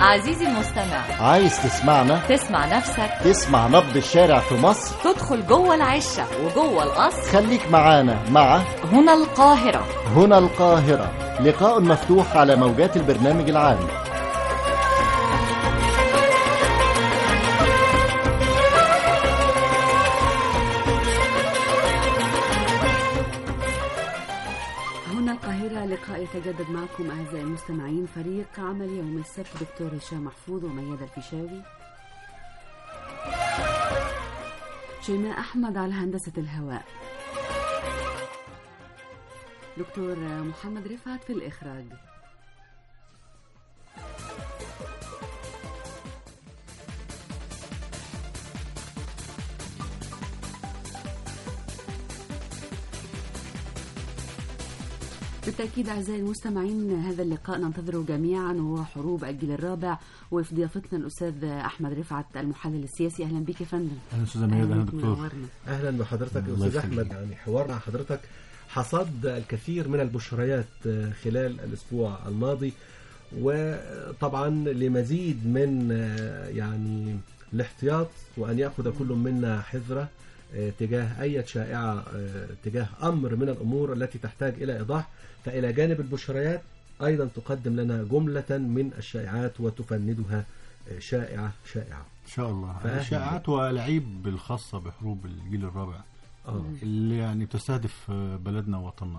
عزيزي المستمع عايز تسمعنا تسمع نفسك تسمع نبض الشارع في مصر تدخل جوه العشة وجوه القصر خليك معانا مع هنا القاهرة هنا القاهرة لقاء مفتوح على موجات البرنامج العام هنا القاهرة لقاء يتجدد معكم أعزائي المستمعين فريق عمل يوم السبت دكتور هشام محفوظ وميادة الفيشاوي شيماء أحمد على هندسة الهواء دكتور محمد رفعت في الإخراج بالتأكيد أعزائي المستمعين هذا اللقاء ننتظره جميعا وهو حروب الجيل الرابع وفي ضيافتنا الأستاذ أحمد رفعت المحلل السياسي أهلا بك يا فندم اهلا استاذه ميادة اهلا دكتور منورنا. اهلا بحضرتك يا الله استاذ يخليك. احمد يعني حوار مع حضرتك حصد الكثير من البشريات آه، خلال الاسبوع الماضي وطبعا لمزيد من آه، يعني الاحتياط وان ياخذ كل منا حذره آه، تجاه اي شائعه آه، تجاه امر من الامور التي تحتاج الى ايضاح فالى جانب البشريات ايضا تقدم لنا جمله من الشائعات وتفندها آه، شائعه شائعه ان شاء الله فأهلا الشائعات والعيب الخاصه بحروب الجيل الرابع اه اللي يعني بتستهدف آه، بلدنا ووطننا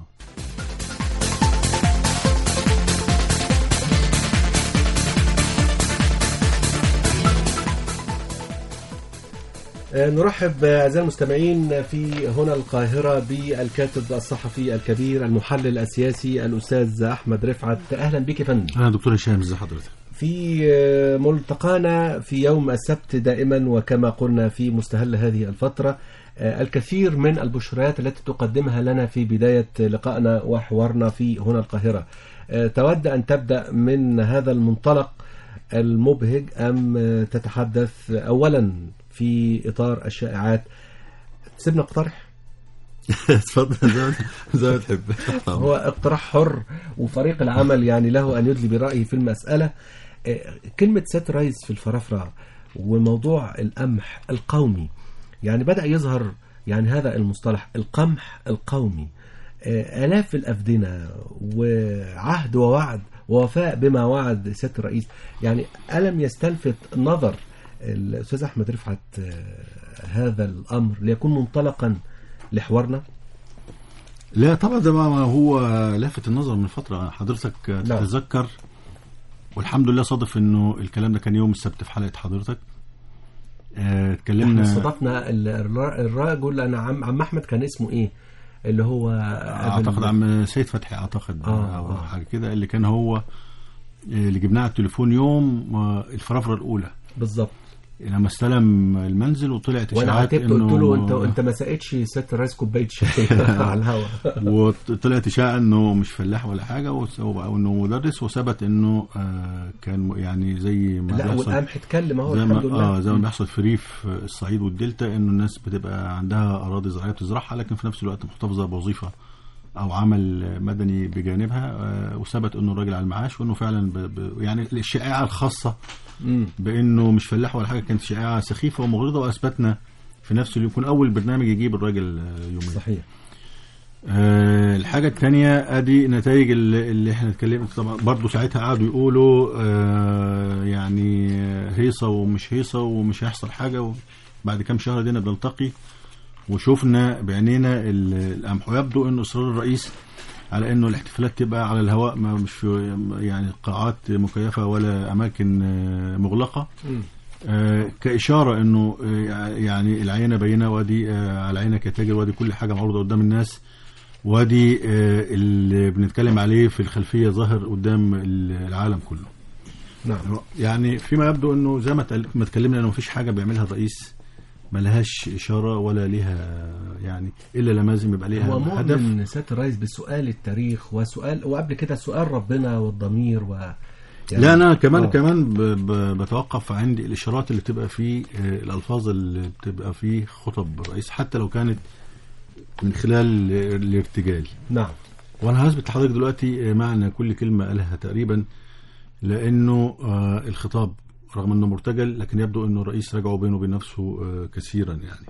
آه، نرحب أعزائي المستمعين في هنا القاهرة بالكاتب الصحفي الكبير المحلل السياسي الأستاذ أحمد رفعت أهلا بك يا فندم اهلا دكتور هشام ازي حضرتك في آه، ملتقانا في يوم السبت دائما وكما قلنا في مستهل هذه الفترة آه، الكثير من البشريات التي تقدمها لنا في بداية لقائنا وحوارنا في هنا القاهرة آه، تود أن تبدأ من هذا المنطلق المبهج أم آه، تتحدث أولا في إطار الشائعات سيبنا اقترح اتفضل زي ما- زي ما تحب هو اقتراح حر وفريق العمل يعني له ان يدلي برايه في المساله آه، كلمه سات رايز في الفرافره وموضوع القمح القومي يعني بدا يظهر يعني هذا المصطلح القمح القومي آه، الاف الافدنه وعهد ووعد ووفاء بما وعد سياده الرئيس يعني الم يستلفت نظر الاستاذ احمد رفعت آه، هذا الامر ليكون منطلقا لحوارنا لا طبعا ده ما هو لافت النظر من فتره حضرتك نعم. تتذكر والحمد لله صادف انه الكلام ده كان يوم السبت في حلقه حضرتك آه، احنا اتكلمنا استضفنا ال- الر- الرجل انا عم عم احمد كان اسمه ايه اللي هو قبل- اعتقد عم سيد فتحي اعتقد آه، او آه. حاجه كده اللي كان هو اللي جبناه على التليفون يوم آه، الفرافره الاولى بالظبط لما استلم المنزل وطلعت وانا اشاعات عاتبته قلت له انه انت انت ما سقتش ست الرئيس كوبايه شاي على الهواء وطلعت اشاعه انه مش فلاح ولا حاجه وس- وانه مدرس وثبت انه آه، كان يعني زي ما لا بيحصل والقمح اتكلم اهو زي ما الحمد لله اه زي ما بيحصل في ريف الصعيد والدلتا انه الناس بتبقى عندها اراضي زراعيه بتزرعها لكن في نفس الوقت محتفظه بوظيفه او عمل مدني بجانبها آه، وثبت انه الراجل على المعاش وانه فعلا ب ب يعني الشائعه الخاصه مم. بانه مش فلاح ولا حاجه كانت شائعه سخيفه ومغرضه واثبتنا في نفس اليوم يكون اول برنامج يجيب الراجل آه، يومين صحيح آه، الحاجة الثانية ادي نتائج اللي, اللي احنا اتكلمنا طبعا برضه ساعتها قعدوا يقولوا آه، يعني هيصة ومش هيصة ومش هيحصل حاجة بعد كام شهر دينا بنلتقي وشفنا بعينينا ال- القمح ويبدو انه اصرار الرئيس على انه الاحتفالات تبقى على الهواء ما مش في يعني قاعات مكيفة ولا اماكن آه، مغلقة مم. آه، كإشارة إنه آه، يعني العينة بينة وادي آه، على عينك يا تاجر وادي كل حاجة معروضة قدام الناس وادي آه، اللي بنتكلم عليه في الخلفية ظاهر قدام العالم كله نعم يعني فيما يبدو إنه زي ما تقل- ما اتكلمنا إنه مفيش حاجة بيعملها الرئيس ملهاش إشارة ولا ليها يعني إلا لما لازم يبقى ليها هو هدف مؤمن سياده الرئيس بسؤال التاريخ وسؤال وقبل كده سؤال ربنا والضمير و يعني لا انا كمان آه. كمان ب- ب- بتوقف عندي الاشارات اللي بتبقى في آه، الالفاظ اللي بتبقى في خطب الرئيس حتى لو كانت من خلال آه، الارتجال نعم وانا هثبت لحضرتك دلوقتي آه، معنى كل كلمه قالها تقريبا لانه آه، الخطاب رغم انه مرتجل لكن يبدو انه الرئيس رجعه بينه وبين نفسه آه، كثيرا يعني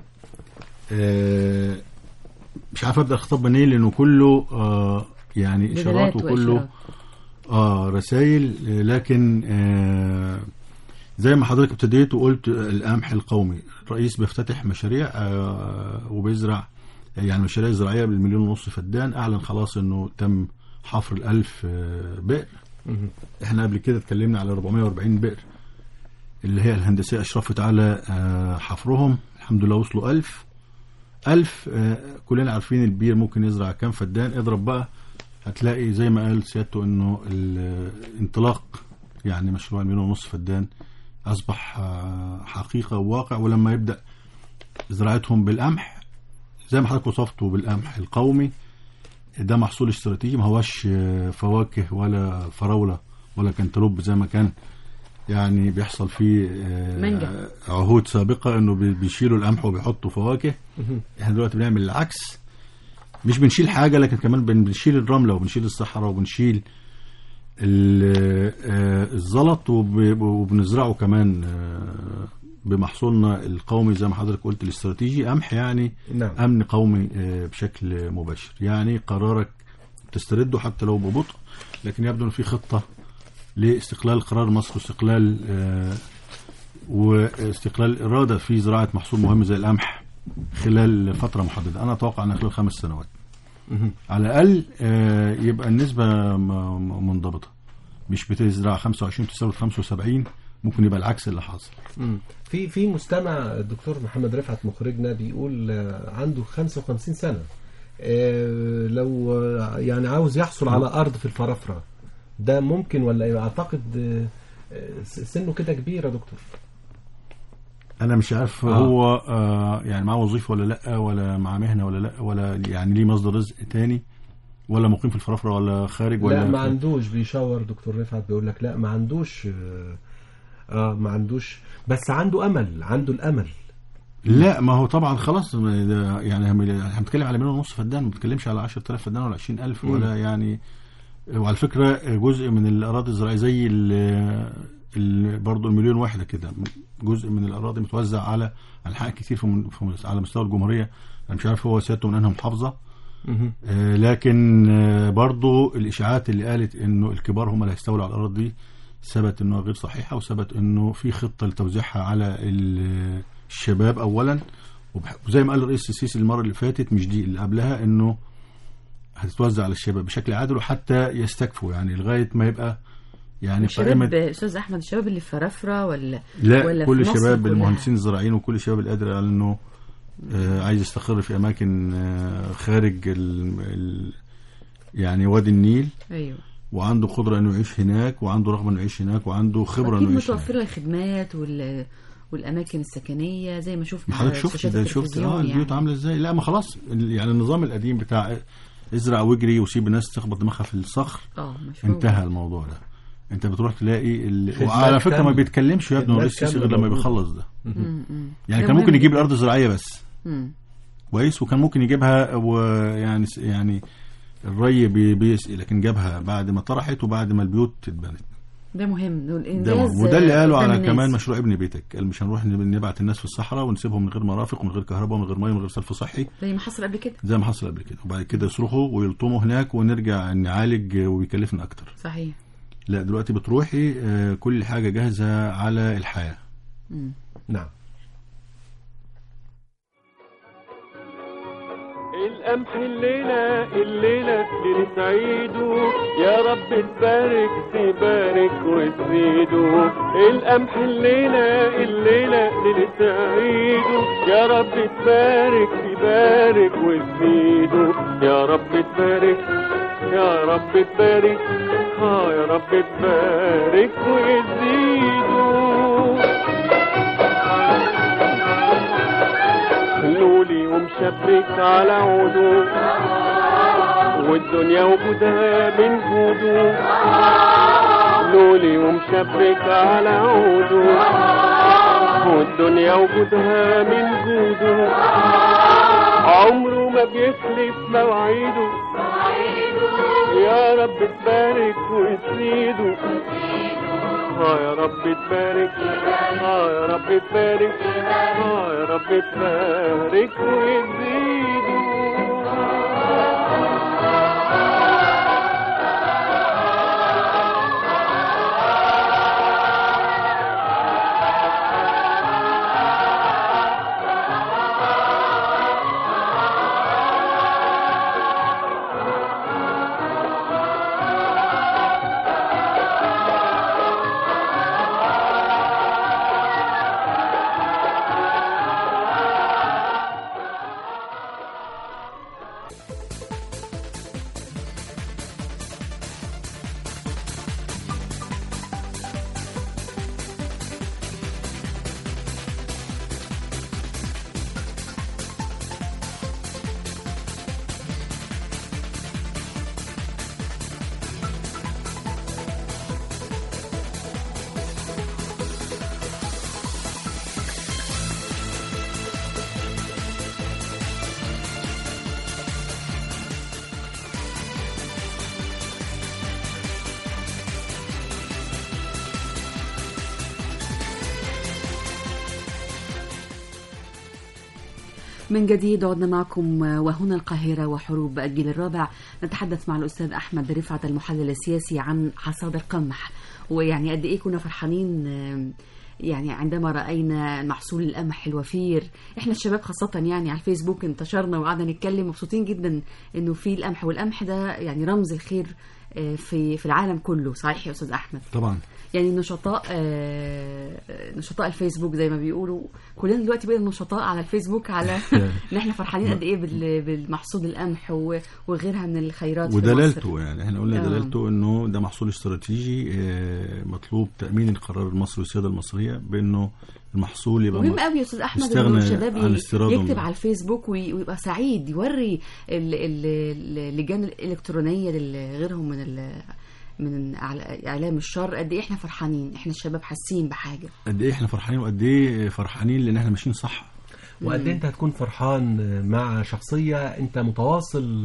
آه، مش عارف ابدا الخطاب منين لانه كله آه، يعني اشارات بدلات وكله وإشارات. اه رسائل آه، لكن آه زي ما حضرتك ابتديت وقلت آه، القمح القومي الرئيس بيفتتح مشاريع آه وبيزرع يعني مشاريع زراعيه بالمليون ونص فدان اعلن خلاص انه تم حفر الالف آه بئر احنا قبل كده اتكلمنا على 440 بئر اللي هي الهندسيه اشرفت على آه حفرهم الحمد لله وصلوا 1000 1000 آه كلنا عارفين البير ممكن يزرع كام فدان اضرب بقى هتلاقي زي ما قال سيادته انه الانطلاق يعني مشروع المليون ونص فدان اصبح آه، حقيقه وواقع ولما يبدا زراعتهم بالقمح زي ما حضرتك وصفته بالقمح القومي ده محصول استراتيجي ما هوش آه، فواكه ولا فراوله ولا كنتالوب زي ما كان يعني بيحصل في آه، مانجا. عهود سابقه انه بي- بيشيلوا القمح وبيحطوا فواكه احنا دلوقتي بنعمل العكس مش بنشيل حاجه لكن كمان بن- بنشيل الرمله وبنشيل الصحراء وبنشيل ال- آه، الزلط وب- وبنزرعه كمان آه، بمحصولنا القومي زي ما حضرتك قلت الاستراتيجي قمح يعني نعم. امن قومي آه، بشكل مباشر يعني قرارك تسترده حتى لو ببطء لكن يبدو ان في خطه لاستقلال قرار مصر واستقلال آه، واستقلال الاراده في زراعه محصول مهم زي القمح خلال فتره محدده انا اتوقع ان خلال خمس سنوات على الاقل آه، يبقى النسبه م- م- منضبطه مش بتزرع 25 تستورد 75 ممكن يبقى العكس اللي حاصل مم. في في مستمع الدكتور محمد رفعت مخرجنا بيقول آه، عنده 55 سنة آه، لو آه، يعني عاوز يحصل على أرض في الفرافرة ده ممكن ولا إيه؟ أعتقد آه، آه، سنه كده كبير يا دكتور انا مش عارف آه. آه. هو آه يعني معاه وظيفه ولا لا ولا معاه مهنه ولا لا ولا يعني ليه مصدر رزق تاني ولا مقيم في الفرافره ولا خارج ولا لا ما في- عندوش بيشاور دكتور رفعت بيقول لك لا ما عندوش آه، اه ما عندوش بس عنده امل عنده الامل لا ما هو طبعا خلاص ما ده يعني هم- احنا بنتكلم على مليون ونص فدان ما بنتكلمش على 10000 فدان ولا 20000 ولا يعني وعلى فكره جزء من الاراضي الزراعيه زي ال- ال- برضه المليون واحده كده جزء من الاراضي متوزع على انحاء كتير في من- في- على مستوى الجمهوريه انا مش عارف هو سيادته من انهي محافظه مهم. آه، لكن آه، برضو الاشاعات اللي قالت انه الكبار هم اللي هيستولوا على الاراضي دي ثبت انها غير صحيحه وثبت انه في خطه لتوزيعها على ال- الشباب اولا وبح- وزي ما قال الرئيس السيسي المره اللي فاتت مش دي اللي قبلها انه هتتوزع على الشباب بشكل عادل وحتى يستكفوا يعني لغايه ما يبقى يعني الشباب قائمه استاذ احمد الشباب اللي في فرافره ولا لا ولا كل في مصر الشباب كلها؟ المهندسين الزراعيين وكل الشباب القادر على انه آه، عايز يستقر في اماكن آه، خارج ال ال يعني وادي النيل ايوه وعنده قدره انه يعيش هناك وعنده رغبه انه يعيش هناك وعنده خبره اكيد انه يعيش هناك متوفره الخدمات وال والاماكن السكنيه زي ما شفنا ما على حضرتك شفت شاشات ده شفت التلفزيون اه البيوت يعني. عامله ازاي لا ما خلاص ال- يعني النظام القديم بتاع ازرع واجري وسيب الناس تخبط دماغها في الصخر اه مش انتهى موجود. الموضوع ده انت بتروح تلاقي ال... خدمات وعلى فكره ما كاملة. بيتكلمش يا ابني خدمات الرئيس السيسي غير كاملة لما موجودة. بيخلص ده مم، مم. يعني ده كان ممكن مهم يجيب جداً. الارض الزراعيه بس مم. كويس وكان ممكن يجيبها ويعني يعني الري بي- بيسقي لكن جابها بعد ما طرحت وبعد ما البيوت اتبنت ده مهم ده والانجاز وده اللي قاله قدام على الناس. كمان مشروع ابن بيتك قال مش هنروح نب- نبعت الناس في الصحراء ونسيبهم من غير مرافق ومن غير كهرباء ومن غير ميه ومن غير صرف صحي زي ما حصل قبل كده زي ما حصل قبل كده وبعد كده يصرخوا ويلطموا هناك ونرجع نعالج ويكلفنا اكتر صحيح لا دلوقتي بتروحي آه، كل حاجه جاهزه على الحياه مم. نعم القمح الليلة الليلة ليلة عيده يا رب تبارك تبارك وتزيده القمح الليلة الليلة ليلة عيده يا رب تبارك تبارك وتزيده يا رب تبارك يا رب تبارك اه يا رب تبارك وتزيده لولي ومشبك على عوده والدنيا وجودها من جوده لولي ومشبك على عوده والدنيا وجودها من جوده عمره ما بيخلف مواعيده يا رب تبارك وتزيده اه يا رب تبارك اه يا رب تبارك اه يا رب تبارك وتزيدوا من جديد عدنا معكم وهنا القاهرة وحروب الجيل الرابع نتحدث مع الأستاذ أحمد رفعت المحلل السياسي عن حصاد القمح ويعني قد إيه كنا فرحانين آم، يعني عندما رأينا محصول القمح الوفير احنا الشباب خاصة يعني على الفيسبوك انتشرنا وقعدنا نتكلم مبسوطين جدا انه في القمح والقمح ده يعني رمز الخير آه، في في العالم كله صحيح يا استاذ احمد طبعا يعني نشطاء آه، نشطاء الفيسبوك زي ما بيقولوا كلنا دلوقتي بقينا نشطاء على الفيسبوك على ان احنا فرحانين قد ايه بال- بالمحصول القمح و- وغيرها من الخيرات في مصر. ودلالته يعني احنا قلنا آه. دلالته انه ده محصول استراتيجي آه، مطلوب تامين القرار المصري والسياده المصريه بانه المحصول يبقى مهم م- قوي يا استاذ احمد يستغنى انه الشباب عن ي- استيراده يكتب من- على الفيسبوك وي- ويبقى سعيد يوري ال- ال- اللجان الالكترونيه لغيرهم من ال- من أعل- اعلام الشر قد ايه احنا فرحانين احنا الشباب حاسين بحاجه قد ايه احنا فرحانين وقد ايه فرحانين لان احنا ماشيين صح وقد إيه انت هتكون فرحان مع شخصية انت متواصل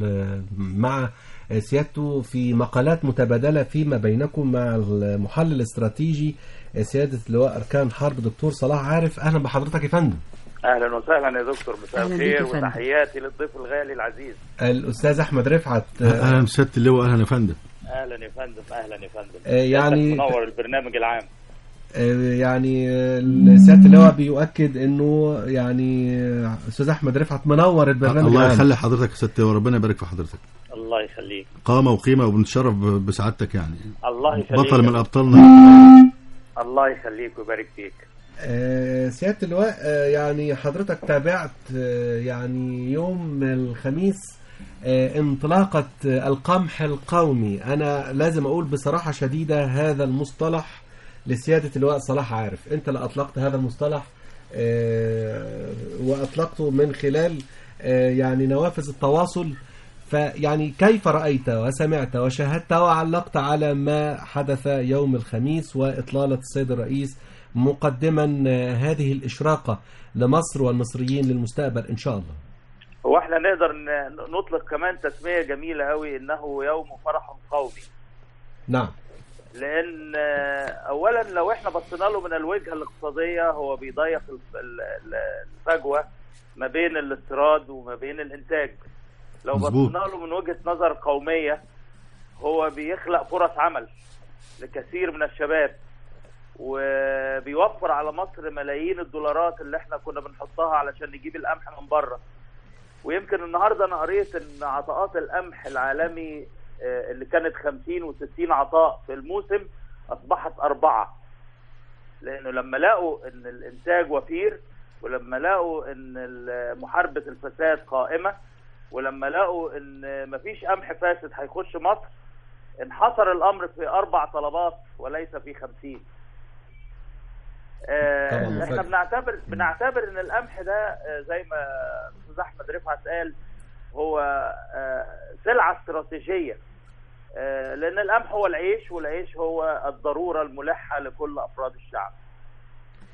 مع سيادته في مقالات متبادلة فيما بينكم مع المحلل الاستراتيجي سيادة اللواء أركان حرب دكتور صلاح عارف أهلا بحضرتك يا فندم اهلا وسهلا يا دكتور مساء أهلا بيك يا الخير فندم. وتحياتي للضيف الغالي العزيز الأستاذ أحمد رفعت اهلا بسياده اللواء اهلا يا فندم اهلا يا فندم اهلا يا فندم آه، يعني- سيادتك منور البرنامج العام آه، يعني آه، سيادة اللواء بيؤكد انه يعني آه، استاذ احمد رفعت منور البرنامج الله العام. يخلي حضرتك يا ست وربنا يبارك في حضرتك الله يخليك قامه وقيمه وبنتشرف ب- بسعادتك يعني الله يخليك بطل من ابطالنا الله يخليك ويبارك فيك آه، سيادة اللواء آه، يعني حضرتك تابعت آه، يعني يوم الخميس آه، انطلاقة آه، القمح القومي أنا لازم أقول بصراحة شديدة هذا المصطلح لسيادة اللواء صلاح عارف أنت اللي أطلقت هذا المصطلح آه، وأطلقته من خلال آه، يعني نوافذ التواصل فيعني كيف رأيت وسمعت وشاهدت وعلقت على ما حدث يوم الخميس وإطلالة السيد الرئيس مقدما آه، هذه الإشراقة لمصر والمصريين للمستقبل إن شاء الله هو احنا نقدر ن- نطلق كمان تسمية جميلة قوي انه يوم فرح قومي نعم لان آه، اولا لو احنا بصينا له من الوجهه الاقتصاديه هو بيضيق الف- ال- ال- الفجوه ما بين الاستيراد وما بين الانتاج لو مظبوط. بصينا له من وجهه نظر قوميه هو بيخلق فرص عمل لكثير من الشباب وبيوفر على مصر ملايين الدولارات اللي احنا كنا بنحطها علشان نجيب القمح من بره ويمكن النهارده انا قريت ان عطاءات القمح العالمي آه، اللي كانت 50 و60 عطاء في الموسم اصبحت اربعه لانه لما لقوا ان الانتاج وفير ولما لقوا ان ال- محاربه الفساد قائمه ولما لقوا ان مفيش قمح فاسد هيخش مصر انحصر الامر في اربع طلبات وليس في 50 آه، طبعاً احنا مفاجأة. بنعتبر بنعتبر ان القمح ده آه، زي ما الاستاذ احمد رفعت قال هو آه، سلعه استراتيجيه آه، لان القمح هو العيش والعيش هو الضروره الملحه لكل افراد الشعب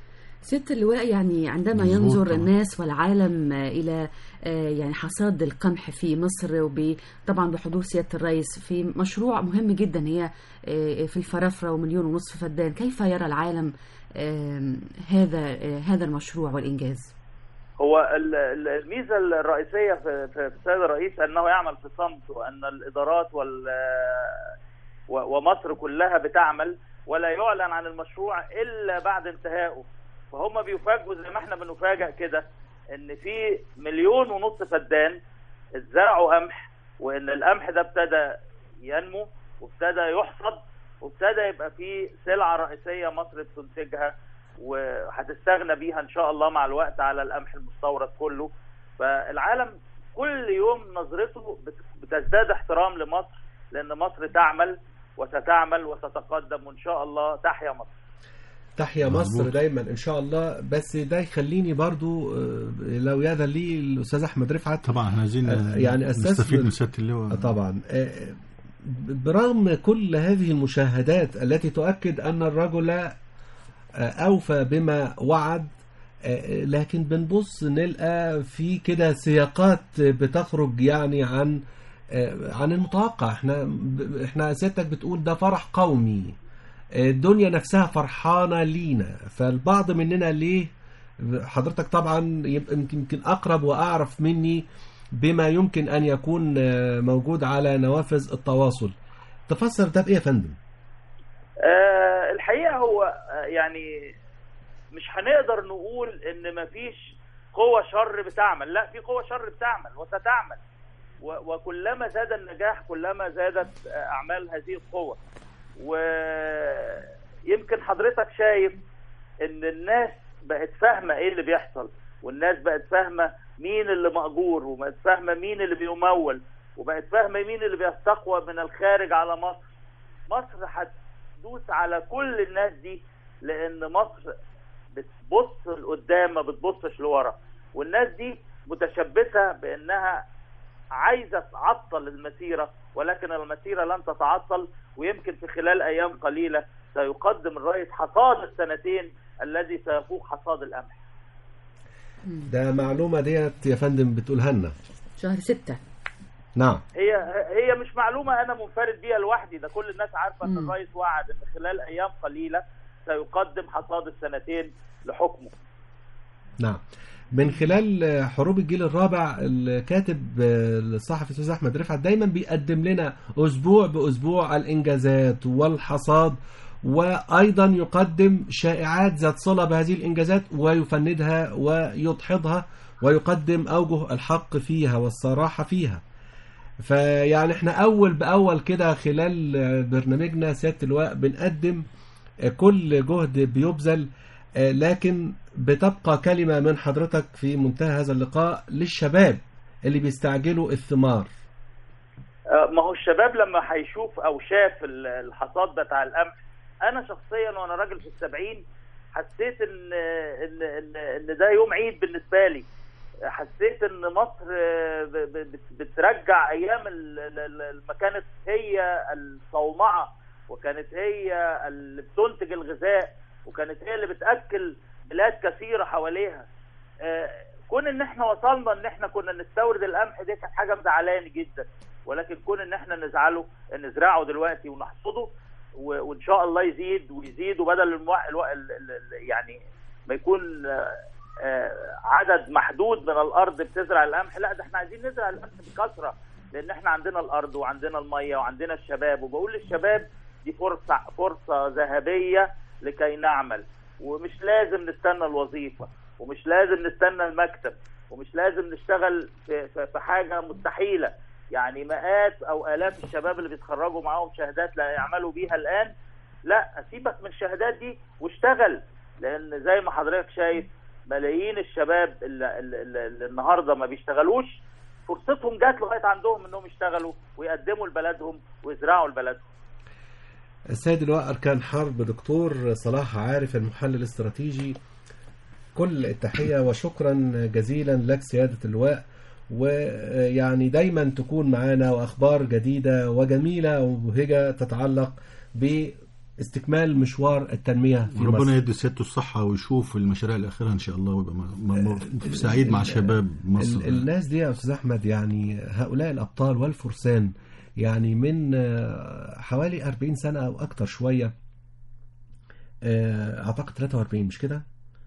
ست اللواء يعني عندما مظبوط ينظر طبعا. الناس والعالم آه، إلى آه، يعني حصاد القمح في مصر وطبعا بحضور سيادة الرئيس في مشروع مهم جدا هي آه، في الفرافرة ومليون ونصف فدان كيف يرى العالم آه، هذا آه، هذا المشروع والإنجاز؟ هو ال- ال- الميزه الرئيسيه في في في السيد الرئيس انه يعمل في صمت وان الادارات وال و- ومصر كلها بتعمل ولا يعلن عن المشروع الا بعد انتهائه فهم بيفاجئوا زي ما احنا بنفاجئ كده ان في مليون ونص فدان اتزرعوا قمح وان القمح ده ابتدى ينمو وابتدى يحصد وابتدى يبقى فيه سلعه رئيسيه مصر بتنتجها وهتستغنى بيها ان شاء الله مع الوقت على القمح المستورد كله فالعالم كل يوم نظرته بت- بتزداد احترام لمصر لان مصر تعمل وستعمل وتتقدم وان شاء الله تحيا مصر تحيا مصر مظبوط. دايما ان شاء الله بس ده يخليني برضو آه، لو ياذن لي الاستاذ احمد رفعت طبعا احنا عايزين آه، يعني أستثمر- نستفيد من سياده اللواء آه، طبعا آه، برغم كل هذه المشاهدات التي تؤكد أن الرجل آه، أوفى بما وعد آه، لكن بنبص نلقى في كده سياقات بتخرج يعني عن آه، عن المتوقع احنا احنا سيادتك بتقول ده فرح قومي آه، الدنيا نفسها فرحانة لينا فالبعض مننا ليه حضرتك طبعا يبقى يمكن يمكن أقرب وأعرف مني بما يمكن أن يكون آه، موجود على نوافذ التواصل تفسر ده بإيه يا فندم؟ آه، الحقيقه هو آه، يعني مش هنقدر نقول ان مفيش قوة شر بتعمل لا في قوة شر بتعمل وستعمل و- وكلما زاد النجاح كلما زادت آه، اعمال هذه القوة ويمكن حضرتك شايف ان الناس بقت فاهمة ايه اللي بيحصل والناس بقت فاهمة مين اللي مأجور وبقت فاهمة مين اللي بيمول وبقت فاهمة مين اللي بيستقوى من الخارج على مصر مصر هتدوس على كل الناس دي لان مصر بتبص لقدام ما بتبصش لورا والناس دي متشبثه بانها عايزه تعطل المسيره ولكن المسيره لن تتعطل ويمكن في خلال ايام قليله سيقدم الرئيس حصاد السنتين الذي سيفوق حصاد القمح ده معلومة ديت يا فندم بتقولها لنا شهر ستة نعم هي هي مش معلومه انا منفرد بيها لوحدي ده كل الناس عارفه ان مم. الرئيس وعد ان خلال ايام قليله سيقدم حصاد السنتين لحكمه نعم من خلال حروب الجيل الرابع الكاتب الصحفي الاستاذ احمد رفعت دايما بيقدم لنا اسبوع باسبوع الانجازات والحصاد وايضا يقدم شائعات ذات صله بهذه الانجازات ويفندها ويدحضها ويقدم اوجه الحق فيها والصراحه فيها فيعني احنا اول باول كده خلال برنامجنا سياده اللواء بنقدم كل جهد بيبذل آه، لكن بتبقى كلمة من حضرتك في منتهى هذا اللقاء للشباب اللي بيستعجلوا الثمار آه، ما هو الشباب لما هيشوف او شاف ال- الحصاد بتاع القمح انا شخصيا وانا راجل في السبعين حسيت ان ان ان, إن ده يوم عيد بالنسبه لي حسيت ان مصر آه، ب- ب- بت- بترجع ايام ال- ال- ال- ما كانت هي الصومعه وكانت هي اللي بتنتج الغذاء وكانت هي اللي بتاكل بلاد كثيره حواليها آه، كون ان احنا وصلنا ان احنا كنا نستورد القمح دي كانت حاجه مزعلاني جدا ولكن كون ان احنا نزعله نزرعه دلوقتي ونحصده و- وان شاء الله يزيد ويزيد وبدل المو... الو... ال... ال... ال- يعني ما يكون آه، آه، عدد محدود من الارض بتزرع القمح لا ده احنا عايزين نزرع القمح بكثره لان احنا عندنا الارض وعندنا الميه وعندنا الشباب وبقول للشباب دي فرصه فرصه ذهبيه لكي نعمل ومش لازم نستنى الوظيفه ومش لازم نستنى المكتب ومش لازم نشتغل في, في, في حاجه مستحيله يعني مئات او الاف الشباب اللي بيتخرجوا معاهم شهادات لا يعملوا بيها الان لا سيبك من الشهادات دي واشتغل لان زي ما حضرتك شايف ملايين الشباب اللي, اللي, اللي اللي النهارده ما بيشتغلوش فرصتهم جات لغايه عندهم انهم يشتغلوا ويقدموا لبلدهم ويزرعوا لبلدهم السيد اللواء أركان حرب دكتور صلاح عارف المحلل الاستراتيجي كل التحية وشكرا جزيلا لك سيادة اللواء ويعني دايما تكون معانا وأخبار جديدة وجميلة ومبهجة تتعلق استكمال مشوار التنميه في وربنا مصر يدي سيادته الصحة ويشوف المشاريع الأخيرة إن شاء الله ويبقى م- م- م- سعيد مع شباب مصر ال- الناس دي يا استاذ احمد يعني هؤلاء الابطال والفرسان يعني من آه، حوالي 40 سنه او اكتر شويه آه، اعتقد 43 مش كده؟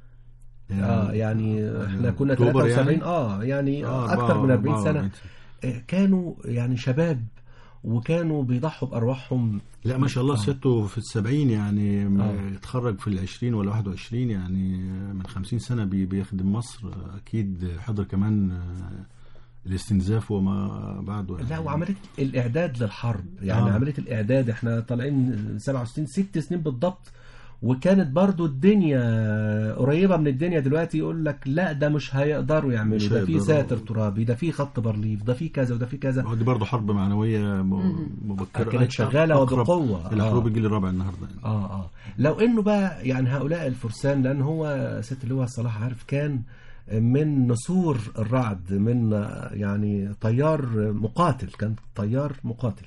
اه يعني احنا كنا أكتوبر 73 يعني؟ اه يعني آه، اكتر من 40 سنه 44 آه، كانوا يعني شباب وكانوا بيضحوا بارواحهم لا ما شاء الله آه. سيادته في السبعين يعني م- آه. اتخرج في العشرين ولا واحد وعشرين يعني من خمسين سنة بي- بيخدم مصر أكيد حضر كمان آه، الاستنزاف وما بعده يعني. لا وعمليه الاعداد للحرب يعني آه. آه. عمليه الاعداد احنا طالعين 67 ست سنين بالضبط وكانت برضو الدنيا قريبه من الدنيا دلوقتي يقول لك لا ده مش هيقدروا يعملوا مش ده في هيقدروا. ساتر ترابي ده في خط برليف ده في كذا وده في كذا دي برضه حرب معنوية م- مبكرة كانت شغالة أقرب وبقوة. إلى حروب آه. الجيل الرابع النهاردة يعني. اه اه لو انه بقى يعني هؤلاء الفرسان لان هو ست اللواء صلاح عارف كان من نسور الرعد من يعني طيار مقاتل كان طيار مقاتل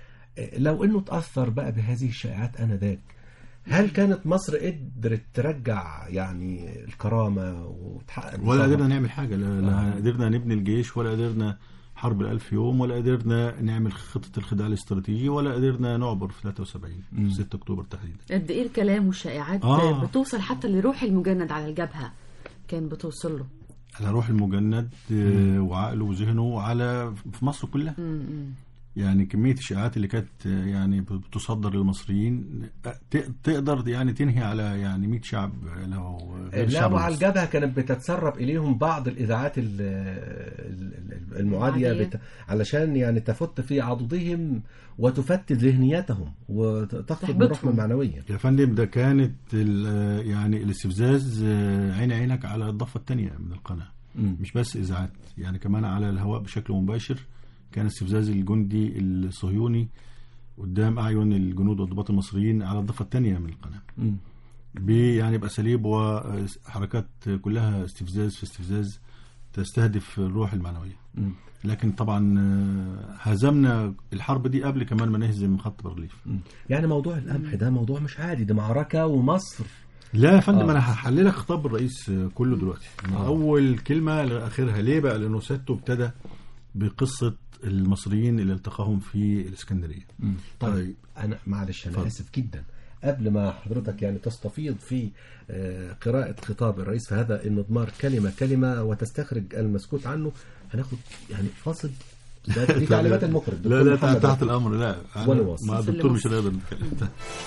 لو انه تاثر بقى بهذه الشائعات انذاك هل كانت مصر قدرت ترجع يعني الكرامه وتحقق ولا نصابها؟ قدرنا نعمل حاجة لا, لا آه. قدرنا نبني الجيش ولا قدرنا حرب الألف يوم ولا قدرنا نعمل خطة الخداع الاستراتيجي ولا قدرنا نعبر في 73 في 6 أكتوبر تحديدا قد ايه الكلام والشائعات آه. بتوصل حتى لروح المجند على الجبهه كان بتوصل له على روح المجند آه، وعقله وذهنه وعلى في مصر كلها يعني كمية الشائعات اللي كانت آه، يعني بتصدر للمصريين آه، ت- تقدر يعني تنهي على يعني 100 شعب آه، لو غير لا الشعب وعلى المصري. الجبهة كانت بتتسرب إليهم بعض الإذاعات ال- ال- ال- المعادية المعادية. بت... علشان يعني تفت في عضدهم وتفتت ذهنيتهم وتخفض من تحبطهم. روحهم المعنوية يا فندم ده كانت ال- يعني الاستفزاز آه، عين عينك على الضفة الثانية من القناة مم. مش بس إذاعات يعني كمان على الهواء بشكل مباشر كان استفزاز الجندي الصهيوني قدام أعين الجنود والضباط المصريين على الضفة الثانية من القناة مم. ب- يعني بأساليب وحركات كلها استفزاز في استفزاز تستهدف الروح المعنوية مم. لكن طبعا آه، هزمنا الحرب دي قبل كمان ما نهزم خط بارليف مم. يعني موضوع القمح ده موضوع مش عادي ده معركة ومصر لا يا فندم آه. انا هحلل لك خطاب الرئيس آه، كله دلوقتي من آه. اول كلمه لاخرها ليه بقى لانه سيادته ابتدى بقصه المصريين اللي التقاهم في الاسكندريه طيب طيب. أنا معلش أنا اتفضل. آسف جدا قبل ما حضرتك يعني تستفيض في آه، قراءة خطاب الرئيس في هذا المضمار كلمة كلمة وتستخرج المسكوت عنه هناخد يعني فاصل ده دي تعليمات المخرج لا دكتور لا محمد تحت عبد. الامر لا أنا ولا واصل. مع في اللي الدكتور مش مصر. هنقدر نتكلم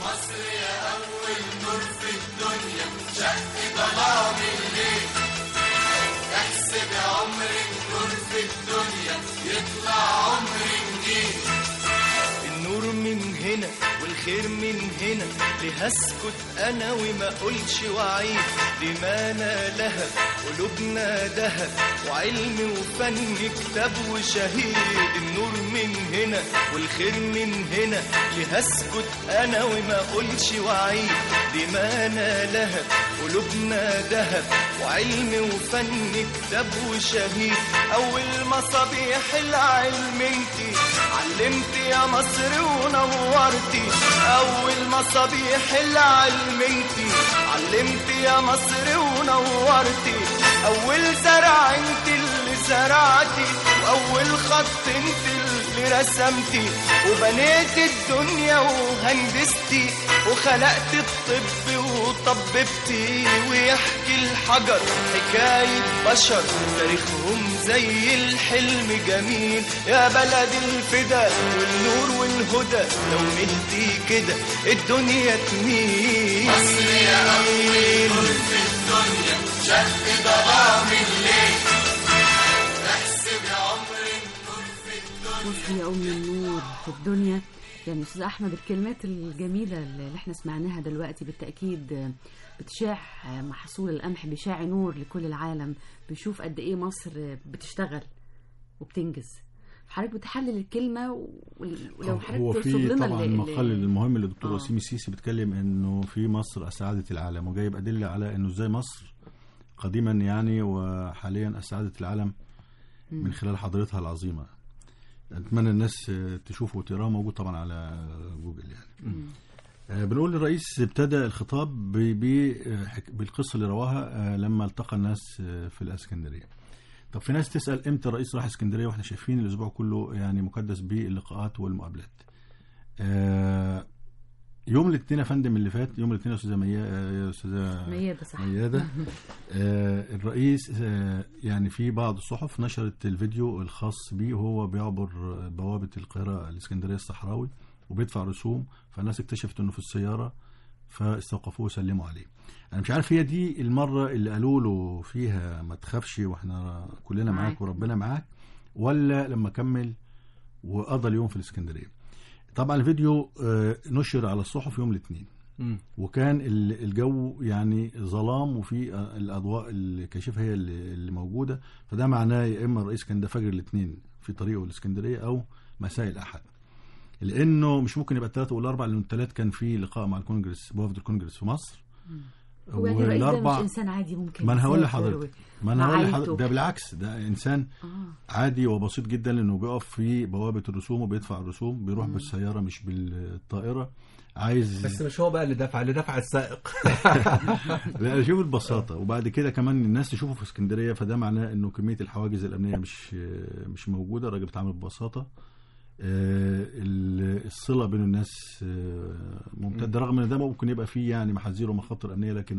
النور من هنا والخير من هنا ليه اسكت انا وما اقولش وعيد دمانا لهب قلوبنا دهب وعلم وفن كتاب وشهيد النور من هنا والخير من هنا ليه اسكت انا وما اقولش وعيد دمانا لهب قلوبنا دهب وعلم وفن كتاب وشهيد اول مصابيح العلم انتي علمت يا مصر ونورتي اول مصابيح العلم انتي علمت يا مصر ونورتي اول زرع انت اللي زرعتي واول خط انت اللي رسمتي وبنيت الدنيا وهندستي وخلقت الطب وطببتي ويحكي الحجر حكاية بشر تاريخهم زي الحلم جميل يا بلد الفدا والنور والهدى لو ملتي كده الدنيا تميل مصر يا أول في الدنيا شق ظلام الليل احسب يا عمري النور في الدنيا مصر يا أم النور في الدنيا يعني أستاذ أحمد الكلمات الجميلة اللي احنا سمعناها دلوقتي بالتأكيد بتشاع محصول القمح بيشاع نور لكل العالم بيشوف قد إيه مصر بتشتغل وبتنجز حضرتك بتحلل الكلمة وال- ولو هو حضرتك في توصل لنا طبعا ل- ل- مقال المهم اللي الدكتور آه. وسيم السيسي بيتكلم انه في مصر اسعدت العالم وجايب ادله على انه ازاي مصر قديما يعني وحاليا اسعدت العالم من خلال حضارتها العظيمه اتمنى الناس آه، تشوفه وتقراه موجود طبعا على جوجل يعني آه، بنقول الرئيس ابتدى الخطاب ب- ب- آه، حك- بالقصه اللي رواها آه، لما التقى الناس آه، في الاسكندريه. طب في ناس تسال امتى الرئيس راح اسكندريه واحنا شايفين الاسبوع كله يعني مكدس باللقاءات والمقابلات. آه، يوم الاثنين يا فندم اللي فات يوم الاثنين يا استاذه ميا آه، يا استاذه ميادة صح ميادة آه الرئيس آه يعني في بعض الصحف نشرت الفيديو الخاص بيه وهو بيعبر بوابة القاهرة الإسكندرية الصحراوي وبيدفع رسوم فالناس اكتشفت انه في السيارة فاستوقفوه وسلموا عليه انا مش عارف هي دي المرة اللي قالوا له فيها ما تخافش واحنا كلنا معاك معاك. وربنا معاك ولا لما كمل وقضى اليوم في الإسكندرية طبعا الفيديو آه نشر على الصحف يوم الاثنين مم. وكان ال- الجو يعني ظلام وفي الاضواء الكاشفه هي اللي اللي موجوده فده معناه يا اما الرئيس كان ده فجر الاثنين في طريقه الاسكندريه او مساء الاحد لانه مش ممكن يبقى الثلاث والاربع لان الثلاث كان في لقاء مع الكونجرس بوفد الكونجرس في مصر هو يعني الرئيس ده مش انسان عادي ممكن ما انا هقول يسافر لحضرتك و- ما انا هقول مع لحضرتك عيلته. ده بالعكس ده انسان آه. عادي وبسيط جدا لانه بيقف في بوابه الرسوم وبيدفع الرسوم بيروح بالسياره مش بالطائره عايز بس مش هو بقى اللي دفع اللي دفع السائق لا شوف البساطة وبعد كده كمان الناس تشوفه في اسكندرية فده معناه انه كمية الحواجز الأمنية مش مش موجودة الراجل بيتعامل ببساطة آه، ال- الصلة بين الناس آه، ممتدة رغم ان ده ممكن يبقى فيه يعني محاذير ومخاطر أمنية لكن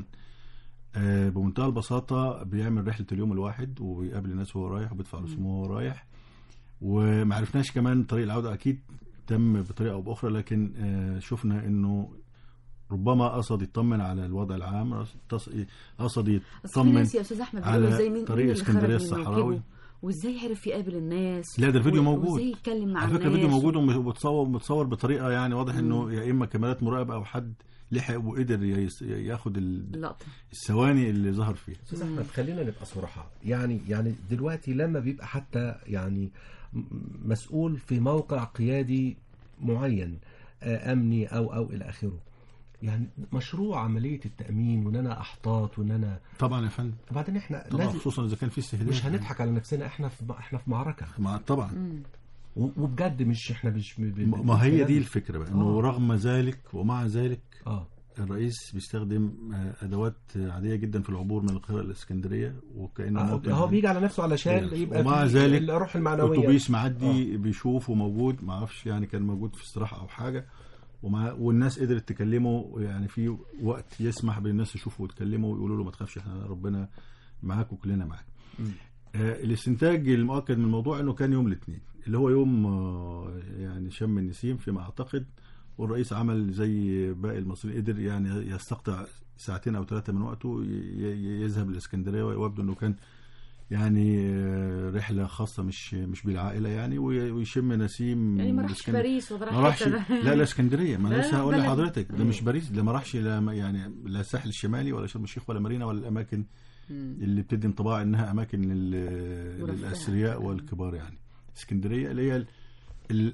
آه، بمنتهى البساطة بيعمل رحلة اليوم الواحد وبيقابل الناس وهو رايح وبيدفع رسوم وهو رايح ومعرفناش كمان طريق العودة أكيد تم بطريقة أو بأخرى لكن آه، شفنا انه ربما قصد يطمن على الوضع العام تص- قصد بس في يطمن ناس يا استاذ احمد على بيقولوا ازاي مين طريق مين اللي اسكندرية خرج من الصحراوي. موكبه وازاي عرف يقابل الناس لا ده الفيديو و- موجود. وازاي يتكلم مع على الناس فكره الفيديو موجود ومتصور متصور بطريقه يعني واضح انه يا اما كاميرات مراقبه او حد لحق وقدر يس- ياخد ال- اللقطه الثواني اللي ظهر فيها استاذ احمد خلينا نبقى صراحه يعني يعني دلوقتي لما بيبقى حتى يعني م- مسؤول في موقع قيادي معين آه، امني او او الى اخره يعني مشروع عمليه التامين وان انا احتاط وان انا طبعا يا فندم وبعدين احنا طبعا لازم خصوصا اذا كان في استهداف مش هنضحك على نفسنا احنا في احنا في معركه مع طبعا و- وبجد مش احنا مش ب- ب- ما هي بالكلام. دي الفكره بقى انه آه. رغم ذلك ومع ذلك اه الرئيس بيستخدم آه، ادوات عاديه جدا في العبور من القاهره للاسكندريه وكانه آه، موطن هو بيجي على نفسه علشان بيجي. يبقى ومع في ذلك الروح المعنويه اتوبيس معدي بيشوف وموجود ما اعرفش يعني كان موجود في استراحه او حاجه ومع والناس قدرت تكلمه يعني في وقت يسمح بالناس يشوفوا ويتكلموا ويقولوا له ما تخافش احنا ربنا معاك وكلنا معاك. آه الاستنتاج المؤكد من الموضوع انه كان يوم الاثنين اللي هو يوم آه يعني شم النسيم فيما اعتقد والرئيس عمل زي باقي المصريين قدر يعني يستقطع ساعتين او ثلاثه من وقته ي- ي- يذهب الاسكندريه ويبدو انه كان يعني آه، رحله خاصه مش مش بالعائله يعني وي- ويشم نسيم يعني ما راحش الإسكندرية. باريس ولا ما راحش راح لا لا اسكندريه ما انا لا، لسه هقول بلد. لحضرتك ده مش باريس ده ما راحش لا يعني لا الساحل الشمالي ولا شرم الشيخ ولا مارينا ولا الاماكن اللي بتدي انطباع انها اماكن لل- ورفاهة. للاثرياء والكبار يعني اسكندريه اللي هي ال- ال-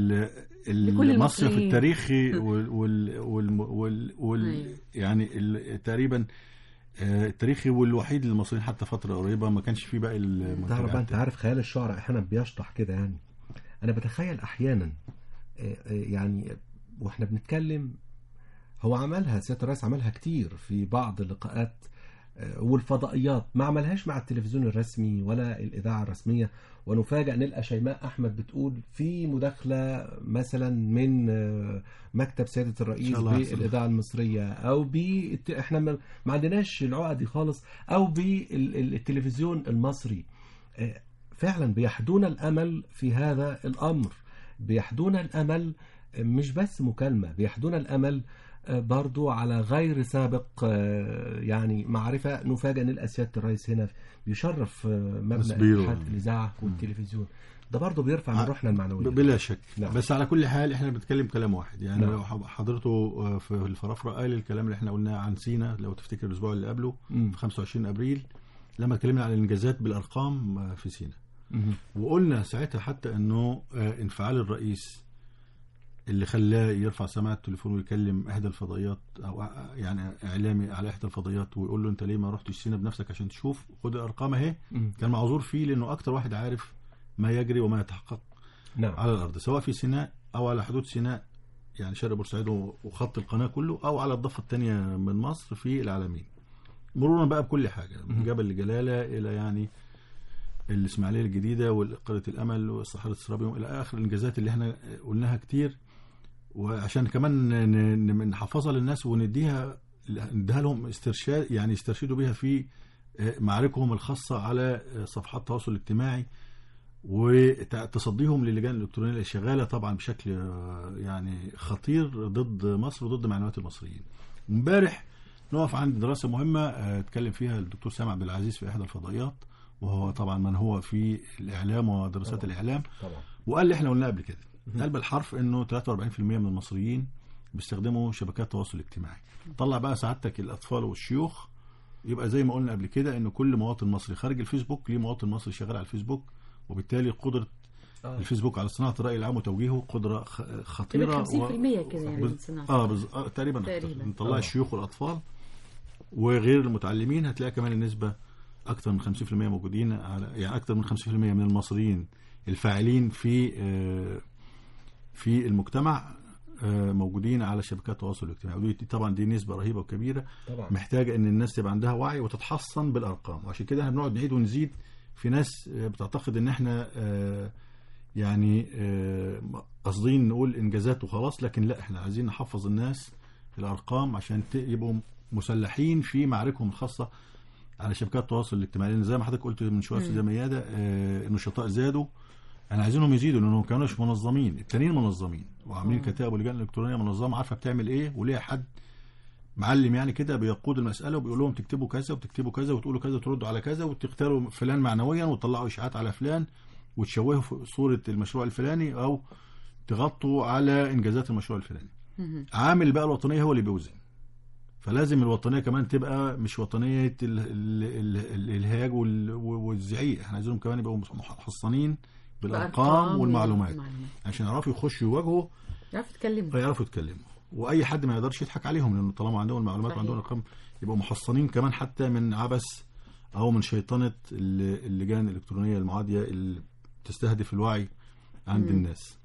ال- لكل المصيف المصريين. التاريخي وال وال وال, وال, وال أيوة. يعني ال- تقريبا آه، التاريخي والوحيد للمصريين حتى فتره قريبه ما كانش فيه باقي تعرف بقى المنتجعات انت عارف خيال الشعراء احيانا بيشطح كده يعني انا بتخيل احيانا آه، آه، يعني واحنا بنتكلم هو عملها سياده الرئيس عملها كتير في بعض اللقاءات آه، والفضائيات ما عملهاش مع التلفزيون الرسمي ولا الاذاعه الرسميه ونفاجئ نلقى شيماء احمد بتقول في مداخله مثلا من آه، مكتب سياده الرئيس شاء الله يحصل. بالاذاعه المصريه او ب احنا ما ما عندناش العقد دي خالص او بالتلفزيون المصري آه، فعلا بيحدونا الامل في هذا الامر بيحدونا الامل آه، مش بس مكالمه بيحدونا الامل آه، برضو على غير سابق آه، يعني معرفه نفاجئ نلقى سياده الرئيس هنا بيشرف آه، مبنى تصبيره. اتحاد الاذاعه والتلفزيون ده برضو بيرفع من ع- روحنا المعنويه بلا شك نعم. بس على كل حال احنا بنتكلم كلام واحد يعني نعم. لو ح- حضرته آه، في الفرافره قال الكلام اللي احنا قلناه عن سينا لو تفتكر الاسبوع اللي قبله مم. في 25 ابريل لما اتكلمنا عن الانجازات بالارقام آه، في سينا مهم. وقلنا ساعتها حتى انه آه، انفعال الرئيس اللي خلاه يرفع سماعه التليفون ويكلم احدى الفضائيات او آه، يعني اعلامي على احدى الفضائيات ويقول له انت ليه ما رحتش سينا بنفسك عشان تشوف خد الارقام اهي مم. كان معذور فيه لانه اكتر واحد عارف ما يجري وما يتحقق نعم على الارض سواء في سيناء او على حدود سيناء يعني شرق بورسعيد و- وخط القناه كله او على الضفه الثانيه من مصر في العالمين مرورا بقى بكل حاجه من جبل الجلاله الى يعني الاسماعيليه الجديده وقريه الامل وصحراء السرابيوم الى اخر الانجازات اللي احنا قلناها كتير وعشان كمان ن- ن- نحفظها للناس ونديها نديها لهم استرشاد يعني يسترشدوا بيها في آه، معاركهم الخاصه على آه، صفحات التواصل الاجتماعي وتصديهم للجان الالكترونيه اللي شغاله طبعا بشكل آه، يعني خطير ضد مصر وضد معنويات المصريين. امبارح نقف عند دراسه مهمه آه، اتكلم فيها الدكتور سامع عبد العزيز في احدى الفضائيات وهو طبعا من هو في الاعلام ودراسات الاعلام طبعا وقال اللي احنا قلناه قبل كده قال بالحرف انه 43% من المصريين بيستخدموا شبكات التواصل الاجتماعي طلع بقى سعادتك الاطفال والشيوخ يبقى زي ما قلنا قبل كده انه كل مواطن مصري خارج الفيسبوك ليه مواطن مصري شغال على الفيسبوك وبالتالي قدره آه. الفيسبوك على صناعه الراي العام وتوجيهه قدره خ- خطيره تقريبا 50% كده يعني بز- من صناعة اه بز... آه تقريبا تقريباً. تقريبا نطلع آه. الشيوخ والاطفال وغير المتعلمين هتلاقي كمان النسبه اكثر من 50% موجودين على يعني اكثر من 50% من المصريين الفاعلين في آه، في المجتمع آه، موجودين على شبكات التواصل الاجتماعي ودي طبعا دي نسبه رهيبه وكبيره طبعا محتاجه ان الناس تبقى عندها وعي وتتحصن بالارقام وعشان كده احنا بنقعد نعيد ونزيد في ناس آه، بتعتقد ان احنا آه، يعني آه، قاصدين نقول انجازات وخلاص لكن لا احنا عايزين نحفظ الناس الارقام عشان ت- يبقوا مسلحين في معاركهم الخاصه على شبكات التواصل الاجتماعي لان زي ما حضرتك قلت من شويه استاذه مياده آه، النشطاء زادوا انا عايزينهم يزيدوا لانهم ما كانوش منظمين التانيين منظمين وعاملين كتائب ولجان الكترونيه منظمه عارفه بتعمل ايه وليها حد معلم يعني كده بيقود المساله وبيقول لهم تكتبوا كذا وتكتبوا كذا وتقولوا كذا وتردوا على كذا وتختاروا فلان معنويا وتطلعوا اشاعات على فلان وتشوهوا في صوره المشروع الفلاني او تغطوا على انجازات المشروع الفلاني عامل بقى الوطنيه هو اللي بيوزن فلازم الوطنيه كمان تبقى مش وطنيه ال- ال- ال- ال- الالهاج وال- والزعيق احنا عايزينهم كمان يبقوا محصنين بالارقام والمعلومات والمعلومات. عشان يعرفوا يخشوا يواجهوا يعرفوا يتكلموا فيعرفوا يتكلموا واي حد ما يقدرش يضحك عليهم لانه طالما عندهم المعلومات صحيح. وعندهم الارقام يبقوا محصنين كمان حتى من عبث او من شيطنه ال- اللجان الالكترونيه المعاديه اللي تستهدف الوعي عند الناس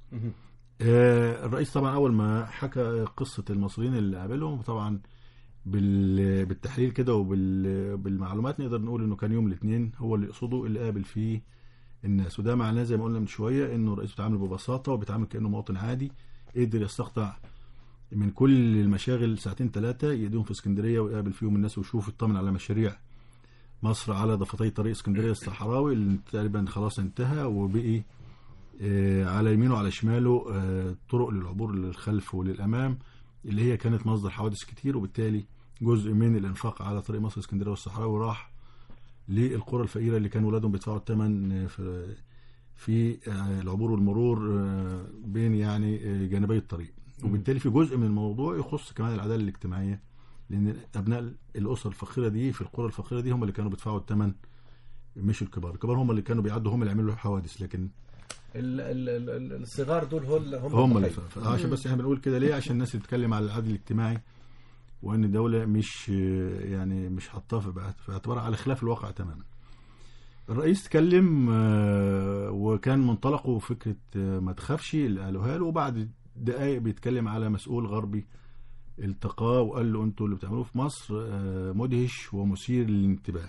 آه الرئيس طبعا اول ما حكى قصه المصريين اللي قابلهم طبعا بال- بالتحليل كده وبالمعلومات نقدر نقول انه كان يوم الاثنين هو اللي يقصده اللي قابل فيه الناس وده معناه زي ما قلنا من شويه انه الرئيس بيتعامل ببساطه وبيتعامل كانه مواطن عادي قدر يستقطع من كل المشاغل ساعتين ثلاثه يقضيهم في اسكندريه ويقابل فيهم الناس ويشوف يطمن على مشاريع مصر على ضفتي طريق اسكندريه الصحراوي اللي تقريبا خلاص انتهى وبقي آه، على يمينه وعلى شماله آه، طرق للعبور للخلف وللامام اللي هي كانت مصدر حوادث كتير وبالتالي جزء من الانفاق على طريق مصر اسكندريه والصحراوي راح للقرى الفقيره اللي كان ولادهم بيدفعوا الثمن آه، في في آه، العبور والمرور آه، بين يعني آه، جانبي الطريق وبالتالي في جزء من الموضوع يخص كمان العداله الاجتماعيه لان ابناء الاسر الفقيره دي في القرى الفقيره دي هم اللي كانوا بيدفعوا الثمن مش الكبار الكبار هم اللي كانوا بيعدوا هم اللي يعملوا حوادث لكن ال- ال- ال- ال- الصغار دول هول هم هم اللي الضحية. ف- ف- عشان بس احنا بنقول كده ليه عشان الناس تتكلم على العدل الاجتماعي وان الدوله مش يعني مش حاطاه في بعت- في اعتبارها على خلاف الواقع تماما الرئيس اتكلم آه، وكان منطلقه فكره آه، ما تخافش اللي قالوها له وبعد دقائق بيتكلم على مسؤول غربي التقاه وقال له انتوا اللي بتعملوه في مصر آه، مدهش ومثير للانتباه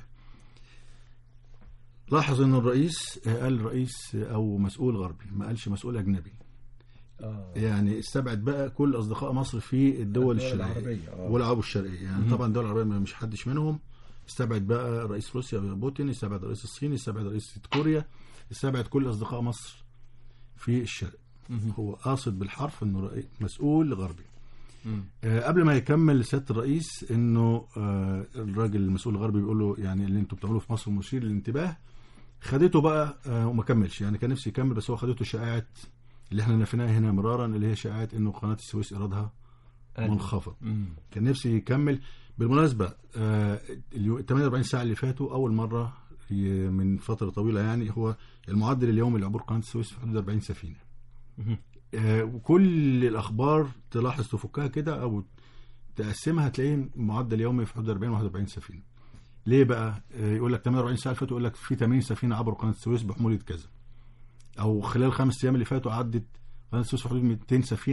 لاحظ ان الرئيس آه، قال رئيس او مسؤول غربي ما قالش مسؤول اجنبي آه. يعني استبعد بقى كل اصدقاء مصر في الدول الدول الشرقيه العربية، آه. والعرب الشرقيه يعني طبعا الدول العربيه ما- مش حدش منهم استبعد بقى رئيس روسيا بوتين استبعد رئيس الصين استبعد رئيس كوريا استبعد كل اصدقاء مصر في الشرق هو قاصد بالحرف انه رئي- مسؤول غربي آه قبل ما يكمل سياده الرئيس انه آه الراجل المسؤول الغربي بيقول له يعني اللي انتوا بتعملوه في مصر مثير للانتباه خدته بقى آه وما كملش يعني كان نفسه يكمل بس هو خدته شائعه اللي احنا نفيناها هنا مرارا اللي هي شائعه انه قناه السويس ايرادها منخفض كان نفسي يكمل بالمناسبه آه اليو- ال 48 ساعه اللي فاتوا اول مره في- من فتره طويله يعني هو المعدل اليومي لعبور قناه السويس في حدود 40 سفينه آه وكل الاخبار تلاحظ تفكها كده او تقسمها هتلاقيه معدل يومي في حدود 40 41 سفينه ليه بقى آه يقول لك 48 ساعه اللي فاتوا يقول لك في 80 سفينه عبروا قناه السويس بحموله كذا او خلال الخمس ايام اللي فاتوا عدت قناه السويس في حدود 200 سفينه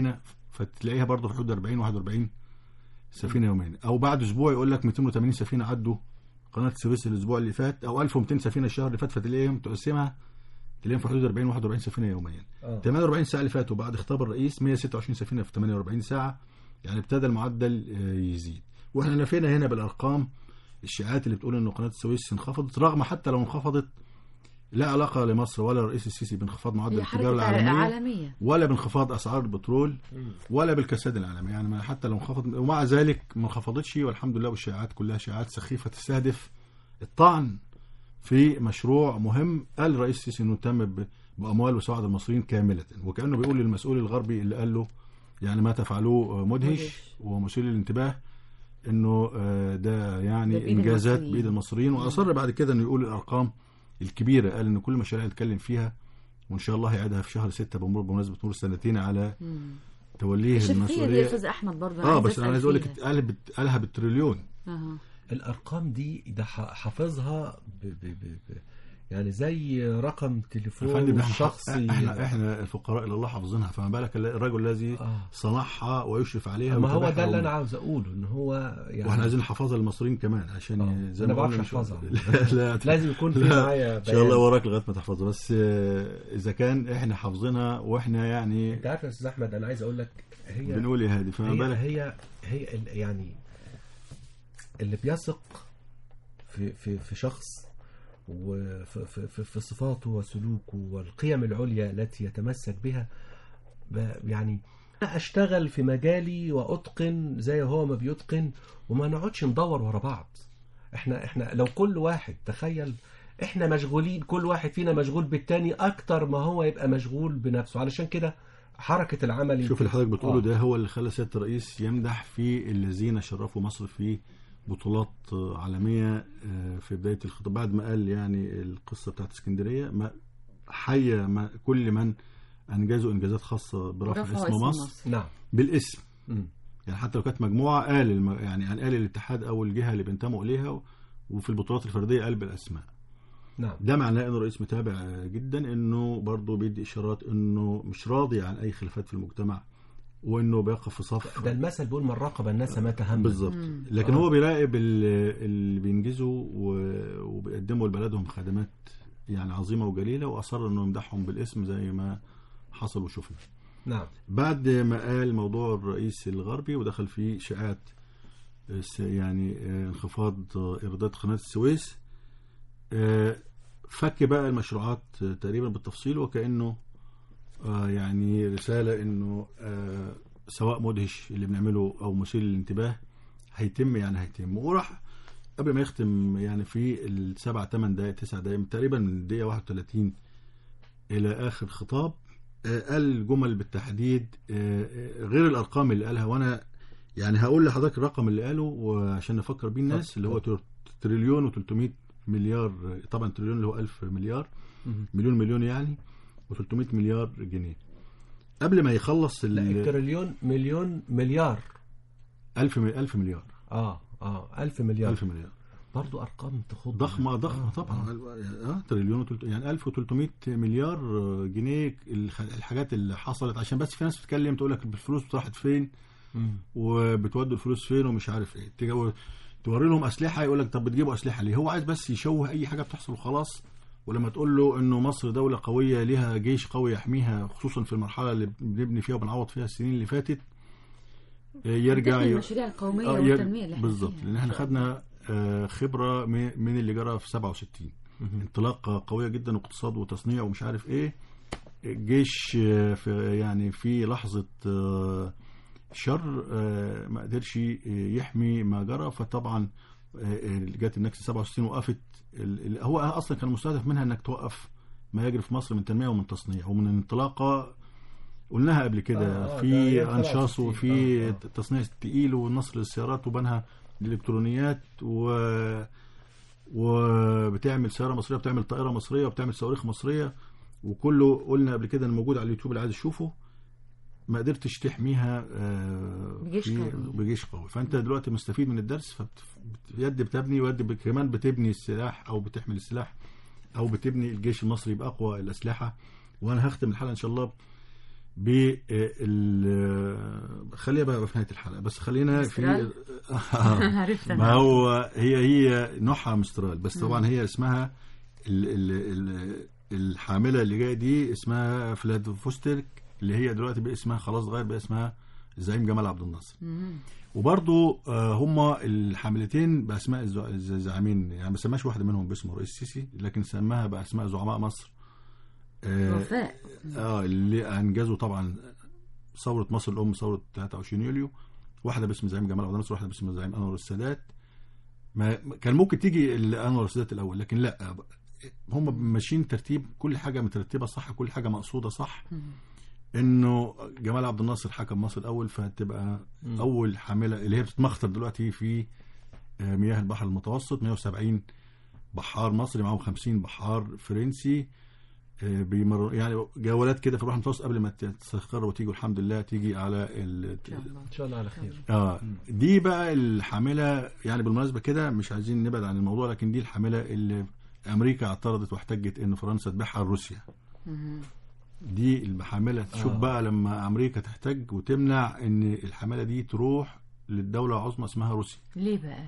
فتلاقيها برضه في حدود 40 41 سفينه يوميا او بعد اسبوع يقول لك 280 سفينه عدوا قناه السويس الاسبوع اللي فات او 1200 سفينه الشهر اللي فات فتلاقيهم تقسمها تلاقيهم في حدود 40 41 سفينه يوميا آه. 48 ساعه اللي فاتوا بعد خطاب الرئيس 126 سفينه في 48 ساعه يعني ابتدى المعدل آه، يزيد واحنا نفينا هنا بالارقام الشائعات اللي بتقول ان قناه السويس انخفضت رغم حتى لو انخفضت لا علاقه لمصر ولا الرئيس السيسي بانخفاض معدل هي التجاره حركة العالميه عالمية ولا بانخفاض اسعار البترول ولا بالكساد العالمي يعني ما حتى لو انخفض ومع ذلك ما انخفضتش والحمد لله والشائعات كلها شائعات سخيفه تستهدف الطعن في مشروع مهم قال الرئيس السيسي انه تم ب- باموال وسواعد المصريين كامله وكانه بيقول للمسؤول الغربي اللي قال له يعني ما تفعلوه مدهش مدهش. ومثير للانتباه انه آه، ده يعني ده بإيد انجازات المصريين. بايد المصريين واصر بعد كده انه يقول الارقام الكبيره قال ان كل المشاريع اللي اتكلم فيها وان شاء الله هيعيدها في شهر 6 بمر بمناسبه مرور سنتين على مم. توليه الشفافية دي يا المسؤوليه أستاذ أحمد برضه اه عايزة بس انا أسأل عايز اقول لك فيها. اتقال بت- قالها بالتريليون أها. الارقام دي ده ح- حافظها ب ب ب ب يعني زي رقم يا تليفون فندم احنا شخصي احنا احنا الفقراء الى الله حافظينها فما بالك الرجل الذي آه. صنعها ويشرف عليها ما هو ويتابعها ده اللي و- انا عاوز اقوله ان هو يعني واحنا عايزين نحفظها للمصريين كمان عشان آه. زي أنا ما ما قلنا بعرفش مش- أحفظها. لا لا لازم يكون في لا، معايا ان شاء الله بيان. وراك لغايه ما تحفظها بس آه، اذا كان احنا حافظينها واحنا يعني انت عارف يا استاذ احمد انا عايز اقول لك هي بنقول يا هادي فما هي بالك هي هي ال- يعني اللي بيثق في في في شخص وفي في, في, في صفاته وسلوكه والقيم العليا التي يتمسك بها ب- يعني أنا اشتغل في مجالي واتقن زي هو ما بيتقن وما نقعدش ندور ورا بعض احنا احنا لو كل واحد تخيل احنا مشغولين كل واحد فينا مشغول بالتاني اكتر ما هو يبقى مشغول بنفسه علشان كده حركة العمل شوف اللي حضرتك بتقوله آه. ده هو اللي خلى سياده الرئيس يمدح في الذين شرفوا مصر في بطولات آه، عالميه آه، في بدايه الخطاب بعد ما قال يعني القصه بتاعت اسكندريه ما حيا ما كل من انجزوا انجازات خاصه برفع رفعوا اسم اسم مصر مصر. نعم بالاسم مم. يعني حتى لو كانت مجموعه قال الم... يعني قال الاتحاد او الجهه اللي بينتموا اليها و... وفي البطولات الفرديه قال بالاسماء نعم ده معناه ان الرئيس متابع آه، جدا انه برضه بيدي اشارات انه مش راضي عن اي خلافات في المجتمع وانه بيقف في صف ده المثل بيقول من راقب الناس ما تهم بالظبط لكن آه. هو بيراقب ال- اللي بينجزوا و- وبيقدموا لبلدهم خدمات يعني عظيمه وجليله واصر انه يمدحهم بالاسم زي ما حصل وشفنا نعم بعد ما قال موضوع الرئيس الغربي ودخل فيه شائعات س- يعني آه، انخفاض آه، ايرادات قناه السويس آه، فك بقى المشروعات آه، تقريبا بالتفصيل وكانه آه، يعني رساله انه آه، سواء مدهش اللي بنعمله او مثير للانتباه هيتم يعني هيتم وراح قبل ما يختم يعني في السبع ثمان دقائق تسع دقائق تقريبا من الدقيقه 31 الى اخر خطاب آه، قال جمل بالتحديد آه، آه، غير الارقام اللي قالها وانا يعني هقول لحضرتك الرقم اللي قاله وعشان نفكر بيه الناس اللي هو تر- تريليون و300 مليار آه، طبعا تريليون اللي هو 1000 مليار مليون مليون يعني و300 مليار جنيه قبل ما يخلص لا ال التريليون مليون مليار 1000 م- 1000 مليار اه اه 1000 مليار 1000 مليار برضو ارقام تخض ضخمة ضخمة آه، طبعا آه. اه تريليون وتلت- يعني 1300 مليار آه، جنيه الح- الحاجات اللي حصلت عشان بس في ناس بتتكلم تقول لك الفلوس راحت فين مم. وبتودوا الفلوس فين ومش عارف ايه تجو- توري لهم اسلحه يقول لك طب بتجيبوا اسلحه ليه هو عايز بس يشوه اي حاجه بتحصل وخلاص ولما تقول له انه مصر دوله قويه ليها جيش قوي يحميها خصوصا في المرحله اللي بنبني فيها وبنعوض فيها السنين اللي فاتت آه، يرجع تحمي ي- المشاريع القومية آه، ير- والتنمية اللي احنا بالظبط فيها. لان احنا خدنا آه، خبره م- من اللي جرى في 67 انطلاقه قويه جدا واقتصاد وتصنيع ومش عارف ايه الجيش آه، في يعني في لحظه آه، شر آه، ما قدرش يحمي ما جرى فطبعا آه، آه، جت النكسه 67 وقفت ال- ال- هو اصلا كان مستهدف منها انك توقف ما يجري في مصر من تنميه ومن تصنيع ومن انطلاقه قلناها قبل كده آه، آه، ده في يوم انشاص 67. وفي آه، آه. تصنيع التقيل والنصر للسيارات وبنها الالكترونيات و وبتعمل سياره مصريه وبتعمل طائره مصريه وبتعمل صواريخ مصريه وكله قلنا قبل كده انه موجود على اليوتيوب اللي عايز يشوفه ما قدرتش تحميها آه، بجيش في- قوي. بجيش قوي فانت دلوقتي مستفيد من الدرس فيد بتبني ويد ب- كمان بتبني السلاح او بتحمل السلاح او بتبني الجيش المصري باقوى الاسلحه وانا هختم الحلقه ان شاء الله ب ال- خليها بقى في نهايه الحلقه بس خلينا في مسترال؟ آه. عرفت ما أنا. هو هي هي نوعها مسترال بس طبعا هي اسمها ال ال ال الحامله اللي جايه دي اسمها فلاد فوسترك اللي هي دلوقتي بقى اسمها خلاص اتغير بقى اسمها الزعيم جمال عبد الناصر وبرضو آه، هما الحاملتين باسماء الز- الز- الزعيمين يعني ما سماش واحده منهم باسم الرئيس السيسي لكن سماها باسماء زعماء مصر آه، وفاء اه اللي انجزوا طبعا ثوره مصر الام ثوره 23 يوليو واحده باسم زعيم جمال عبد الناصر واحده باسم زعيم انور السادات ما ما- كان ممكن تيجي ال- انور السادات الاول لكن لا هم ماشيين ترتيب كل حاجه مترتبه صح كل حاجه مقصوده صح انه جمال عبد الناصر حكم مصر الاول فهتبقى اول حامله اللي هي بتتمخطر دلوقتي في آه، مياه البحر المتوسط 170 بحار مصري معاهم 50 بحار فرنسي آه، بيمر يعني جولات كده في البحر المتوسط قبل ما تستقر وتيجي الحمد لله تيجي على ال... ان شاء الله على خير اه دي بقى الحامله يعني بالمناسبه كده مش عايزين نبعد عن الموضوع لكن دي الحامله اللي امريكا اعترضت واحتجت ان فرنسا تبيعها لروسيا دي الحامله شوف آه. بقى لما امريكا تحتج وتمنع ان الحامله دي تروح للدوله العظمى اسمها روسيا ليه بقى؟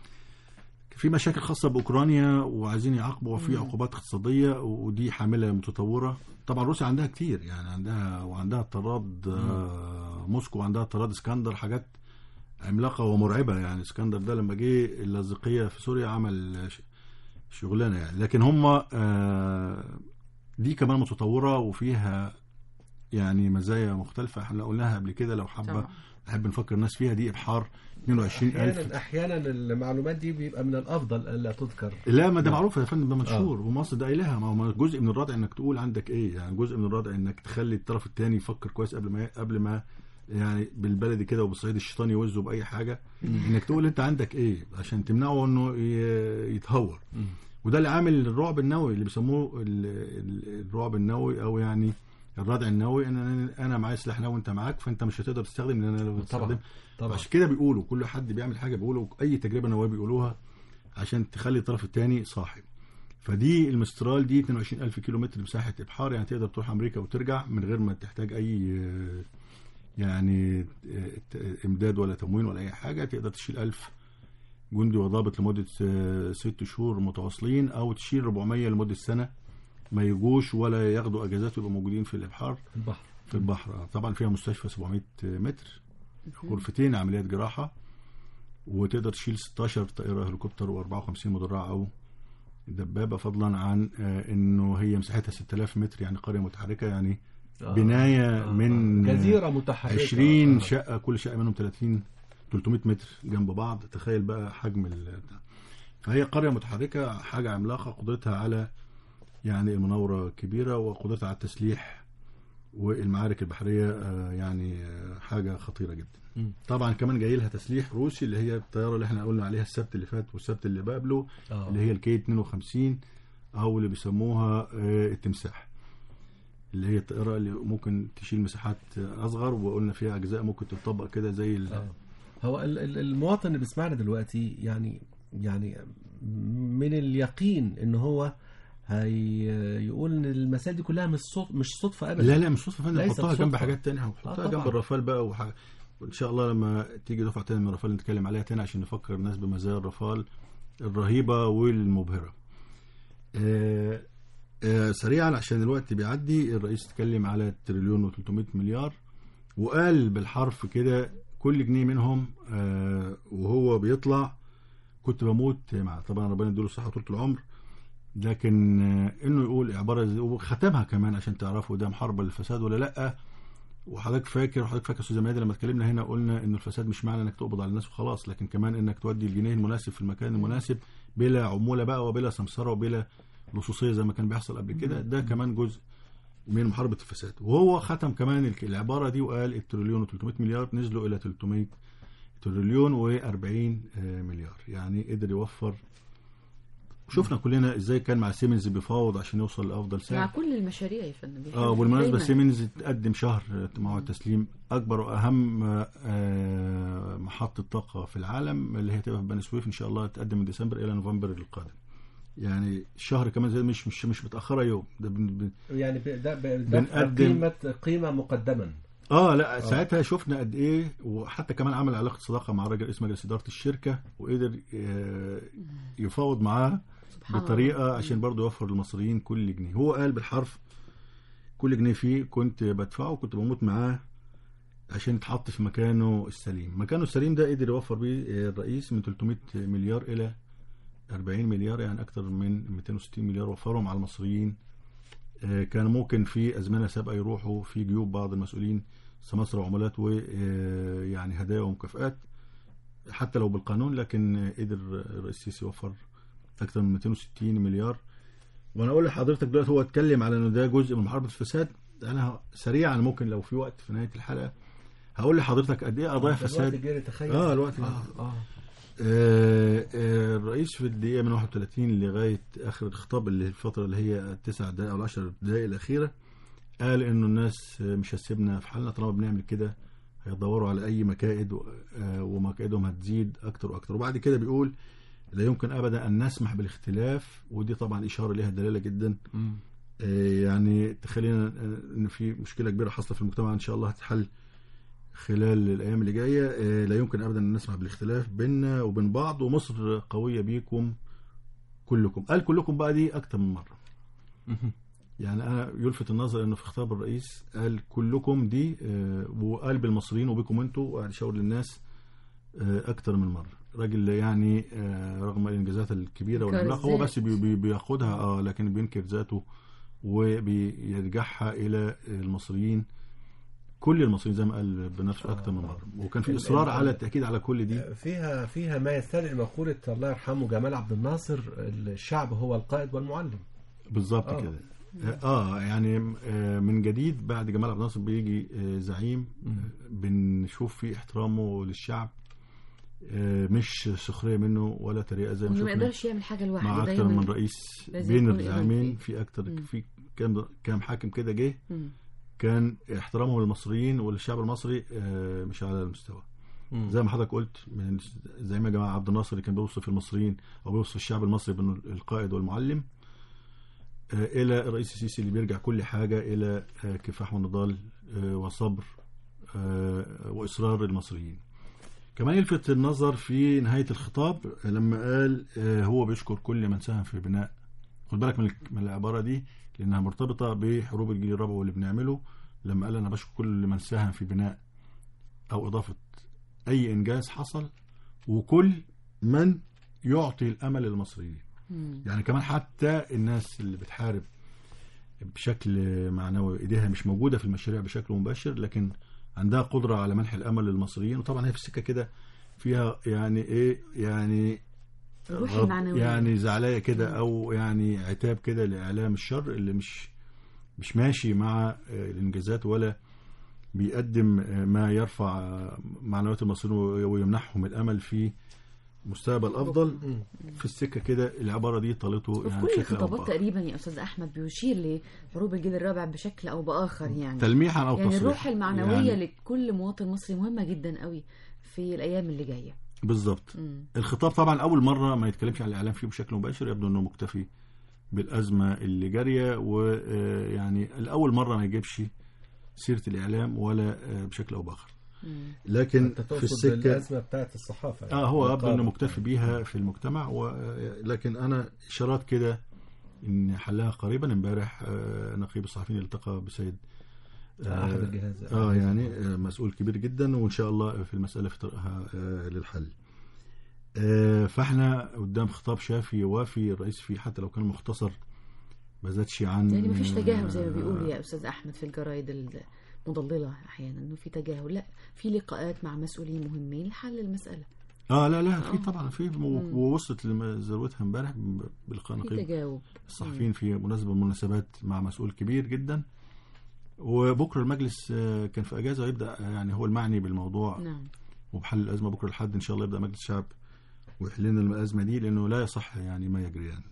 في مشاكل خاصة بأوكرانيا وعايزين يعاقبوا وفي عقوبات اقتصادية ودي حاملة متطورة طبعا روسيا عندها كتير يعني عندها وعندها اضطراد آه، موسكو وعندها اضطراد اسكندر حاجات عملاقة ومرعبة يعني اسكندر ده لما جه اللاذقية في سوريا عمل ش- شغلانة يعني لكن هم آه، دي كمان متطورة وفيها يعني مزايا مختلفة احنا قلناها قبل كده لو حابة طبعا. نحب نفكر الناس فيها دي ابحار 22000 احيانا احيانا المعلومات دي بيبقى من الافضل الا تذكر لا ما ده معروف يا فندم ده مشهور ومصر ده قايلها ما هو جزء من الردع انك تقول عندك ايه يعني جزء من الردع انك تخلي الطرف الثاني يفكر كويس قبل ما قبل ما يعني بالبلدي كده وبالصعيد الشيطان يوزه باي حاجه انك تقول انت عندك ايه عشان تمنعه انه ي- يتهور وده اللي عامل الرعب النووي اللي بيسموه ال- ال- الرعب النووي او يعني الردع النووي ان انا انا معايا سلاح نووي انت معاك فانت مش هتقدر تستخدم لان انا لو تستخدم طبعا عشان كده بيقولوا كل حد بيعمل حاجه بيقولوا اي تجربه نوويه بيقولوها عشان تخلي الطرف الثاني صاحب فدي المسترال دي 22000 كيلو متر مساحه ابحار يعني تقدر تروح امريكا وترجع من غير ما تحتاج اي آه، يعني آه، ت- امداد ولا تموين ولا اي حاجه تقدر تشيل 1000 جندي وضابط لمده آه، ست شهور متواصلين او تشيل 400 لمده سنه ما يجوش ولا ياخدوا اجازات ويبقوا موجودين في الابحار البحر في البحر آه. طبعا فيها مستشفى 700 متر غرفتين عمليات جراحه وتقدر تشيل 16 طائره هليكوبتر و54 مدرعه او دبابه فضلا عن آه، انه هي مساحتها 6000 متر يعني قريه متحركه يعني آه. بنايه آه. من جزيره متحركه 20 آه. شقه كل شقه منهم 30 300 متر جنب بعض تخيل بقى حجم ال بتاع. فهي قريه متحركه حاجه عملاقه قدرتها على يعني المناوره كبيره وقدرتها على التسليح والمعارك البحريه آه، يعني آه، حاجه خطيره جدا مم. طبعا كمان جاي لها تسليح روسي اللي هي الطياره اللي احنا قلنا عليها السبت اللي فات والسبت اللي قبله آه. اللي هي الكي 52 او اللي بيسموها آه، التمساح اللي هي الطائره اللي ممكن تشيل مساحات آه، اصغر وقلنا فيها اجزاء ممكن تطبق كده زي ال- آه. هو ال- ال- المواطن اللي بيسمعنا دلوقتي يعني يعني من اليقين ان هو هي يقول ان المسائل دي كلها مش صدفه مش صدفه ابدا لا لا مش صدفه فندم ليست حطها جنب صدفة. حاجات تانية وحطها آه، جنب طبعاً. الرافال بقى وح... وان شاء الله لما تيجي دفعه تانية من الرافال نتكلم عليها تاني عشان نفكر الناس بمزايا الرافال الرهيبه والمبهره. آه آه سريعا عشان الوقت بيعدي الرئيس اتكلم على تريليون و300 مليار وقال بالحرف كده كل جنيه منهم آه وهو بيطلع كنت بموت مع طبعا ربنا يديله الصحه وطول العمر لكن آه، انه يقول عباره زي وختمها كمان عشان تعرفوا ده محاربه للفساد ولا لا وحضرتك فاكر وحضرتك فاكر استاذ مهدي لما اتكلمنا هنا قلنا ان الفساد مش معنى انك تقبض على الناس وخلاص لكن كمان انك تودي الجنيه المناسب في المكان المناسب بلا عموله بقى وبلا سمسره وبلا لصوصيه زي ما كان بيحصل قبل كده ده كمان جزء من محاربه الفساد وهو ختم كمان الك- العباره دي وقال التريليون و300 مليار نزلوا الى 300 تريليون و40 مليار يعني قدر يوفر شفنا كلنا ازاي كان مع سيمنز بيفاوض عشان يوصل لافضل سعر مع كل المشاريع يا فندم اه بالمناسبه دايماً. سيمنز تقدم شهر مع التسليم اكبر واهم آه، محطه طاقه في العالم اللي هي تبقى في بني سويف ان شاء الله تقدم من ديسمبر الى نوفمبر القادم يعني شهر كمان زي مش مش مش متاخره يوم ده بن بن يعني ب- ده ب- ده بنقدم- قيمه قيمه مقدما اه لا ساعتها شفنا قد ايه وحتى كمان عمل علاقه صداقه مع راجل اسمه مجلس اداره الشركه وقدر آه، يفاوض معاه سبحان بطريقه عشان برضه يوفر للمصريين كل جنيه هو قال بالحرف كل جنيه فيه كنت بدفعه وكنت بموت معاه عشان يتحط في مكانه السليم مكانه السليم ده قدر يوفر بيه الرئيس من 300 مليار الى 40 مليار يعني اكتر من 260 مليار وفرهم على المصريين آه، كان ممكن في ازمنه سابقه يروحوا في جيوب بعض المسؤولين سماسرة وعمولات ويعني هدايا ومكافآت حتى لو بالقانون لكن آه، قدر الرئيس السيسي يوفر اكثر من 260 مليار وانا اقول لحضرتك دلوقتي هو اتكلم على انه ده جزء من محاربه الفساد انا سريعا ممكن لو في وقت في نهايه الحلقه هقول لحضرتك قد ايه قضايا الوقت فساد جري تخيل اه الوقت اه اه آه، آه، الرئيس في الدقيقة من 31 لغاية آخر الخطاب اللي الفترة اللي هي التسع دقائق أو العشر دقائق الأخيرة قال إنه الناس آه، مش هتسيبنا في حالنا طالما بنعمل كده هيدوروا على أي مكائد و- آه، ومكائدهم هتزيد أكتر وأكتر وبعد كده بيقول لا يمكن أبدا أن نسمح بالاختلاف ودي طبعا إشارة ليها دلالة جدا آه، يعني تخلينا آه، إن في مشكلة كبيرة حاصلة في المجتمع إن شاء الله هتتحل خلال الايام اللي جايه آه، لا يمكن ابدا ان نسمح بالاختلاف بيننا وبين بعض ومصر قويه بيكم كلكم قال كلكم بقى دي اكتر من مره يعني انا يلفت النظر انه في خطاب الرئيس قال كلكم دي آه، وقال بالمصريين وبكم انتوا وقال يشاور للناس آه، اكتر من مره راجل يعني آه، رغم الانجازات الكبيره إنكار والعملاقه هو الذات. بس بي بي بياخدها اه لكن بينكر ذاته وبيرجعها الى المصريين كل المصريين زي ما قال بنفسه اكتر من مره وكان في اصرار على التاكيد على كل دي فيها فيها ما يستدعي مقولة الله يرحمه جمال عبد الناصر الشعب هو القائد والمعلم بالظبط آه. كده اه يعني آه، من جديد بعد جمال عبد الناصر بيجي آه، زعيم آه، بنشوف فيه احترامه للشعب آه، مش سخريه منه ولا تريقه زي ما انه ما شفنا يقدرش يعمل حاجه لوحده مع اكتر دايما من رئيس لازم بين يكون الزعيمين إضافي. في اكتر مم. في كام كام حاكم كده جه مم. كان احترامه للمصريين وللشعب المصري آه، مش على المستوى زي ما حضرتك قلت من زي ما جماعة عبد الناصر اللي كان بيوصف المصريين او بيوصف الشعب المصري بانه القائد والمعلم آه، الى الرئيس السيسي اللي بيرجع كل حاجه الى آه، كفاح ونضال آه، وصبر آه، واصرار المصريين. كمان يلفت النظر في نهايه الخطاب لما قال آه، هو بيشكر كل من ساهم في بناء خد بالك من من العباره دي لانها مرتبطه بحروب الجيل الرابع واللي بنعمله لما قال انا بشكر كل من ساهم في بناء او اضافه اي انجاز حصل وكل من يعطي الامل للمصريين مم. يعني كمان حتى الناس اللي بتحارب بشكل معنوي ايديها مش موجوده في المشاريع بشكل مباشر لكن عندها قدره على منح الامل للمصريين وطبعا هي في السكه كده فيها يعني ايه يعني الروح غض- المعنوية. يعني زعلايه كده او يعني عتاب كده لاعلام الشر اللي مش مش ماشي مع آه، الانجازات ولا بيقدم آه، ما يرفع آه، معنويات المصريين وي- ويمنحهم الامل في مستقبل افضل في السكه كده العباره دي طالته وفي يعني كل بشكل او الخطابات باخر تقريبا يا استاذ احمد بيشير لحروب الجيل الرابع بشكل او باخر يعني تلميحا او يعني تصريحا الروح المعنويه يعني لكل مواطن مصري مهمه جدا قوي في الايام اللي جايه بالظبط مم. الخطاب طبعا اول مره ما يتكلمش عن الاعلام فيه بشكل مباشر يبدو انه مكتفي بالازمه اللي جاريه ويعني الاول مره ما يجيبش سيره الاعلام ولا آه، بشكل او باخر مم. لكن انت في تقصد السكه الازمه بتاعت الصحافه اه هو يبدو انه الرقابة. مكتفي بيها في المجتمع و... لكن انا اشارات كده ان حلها قريبا امبارح آه، نقيب الصحفيين التقى بسيد آه، احد الجهاز اه يعني آه، مسؤول كبير جدا وان شاء الله في المساله في طريقها آه، للحل آه، فاحنا قدام خطاب شافي وافي الرئيس فيه حتى لو كان مختصر ما زادش عن يعني مفيش تجاهل زي ما آه، بيقولوا يا استاذ احمد في الجرايد المضلله احيانا انه في تجاهل لا في لقاءات مع مسؤولين مهمين لحل المساله اه لا لا في آه. طبعا في و- ووصلت لذروتها امبارح بلقاء في نقيب تجاوب الصحفيين في مناسبة من المناسبات مع مسؤول كبير جدا وبكرة المجلس آه، كان في أجازة ويبدأ آه، يعني هو المعني بالموضوع نعم وبحل الأزمة بكرة الحد إن شاء الله يبدأ مجلس الشعب ويحل لنا الأزمة دي لأنه لا يصح يعني ما يجري يعني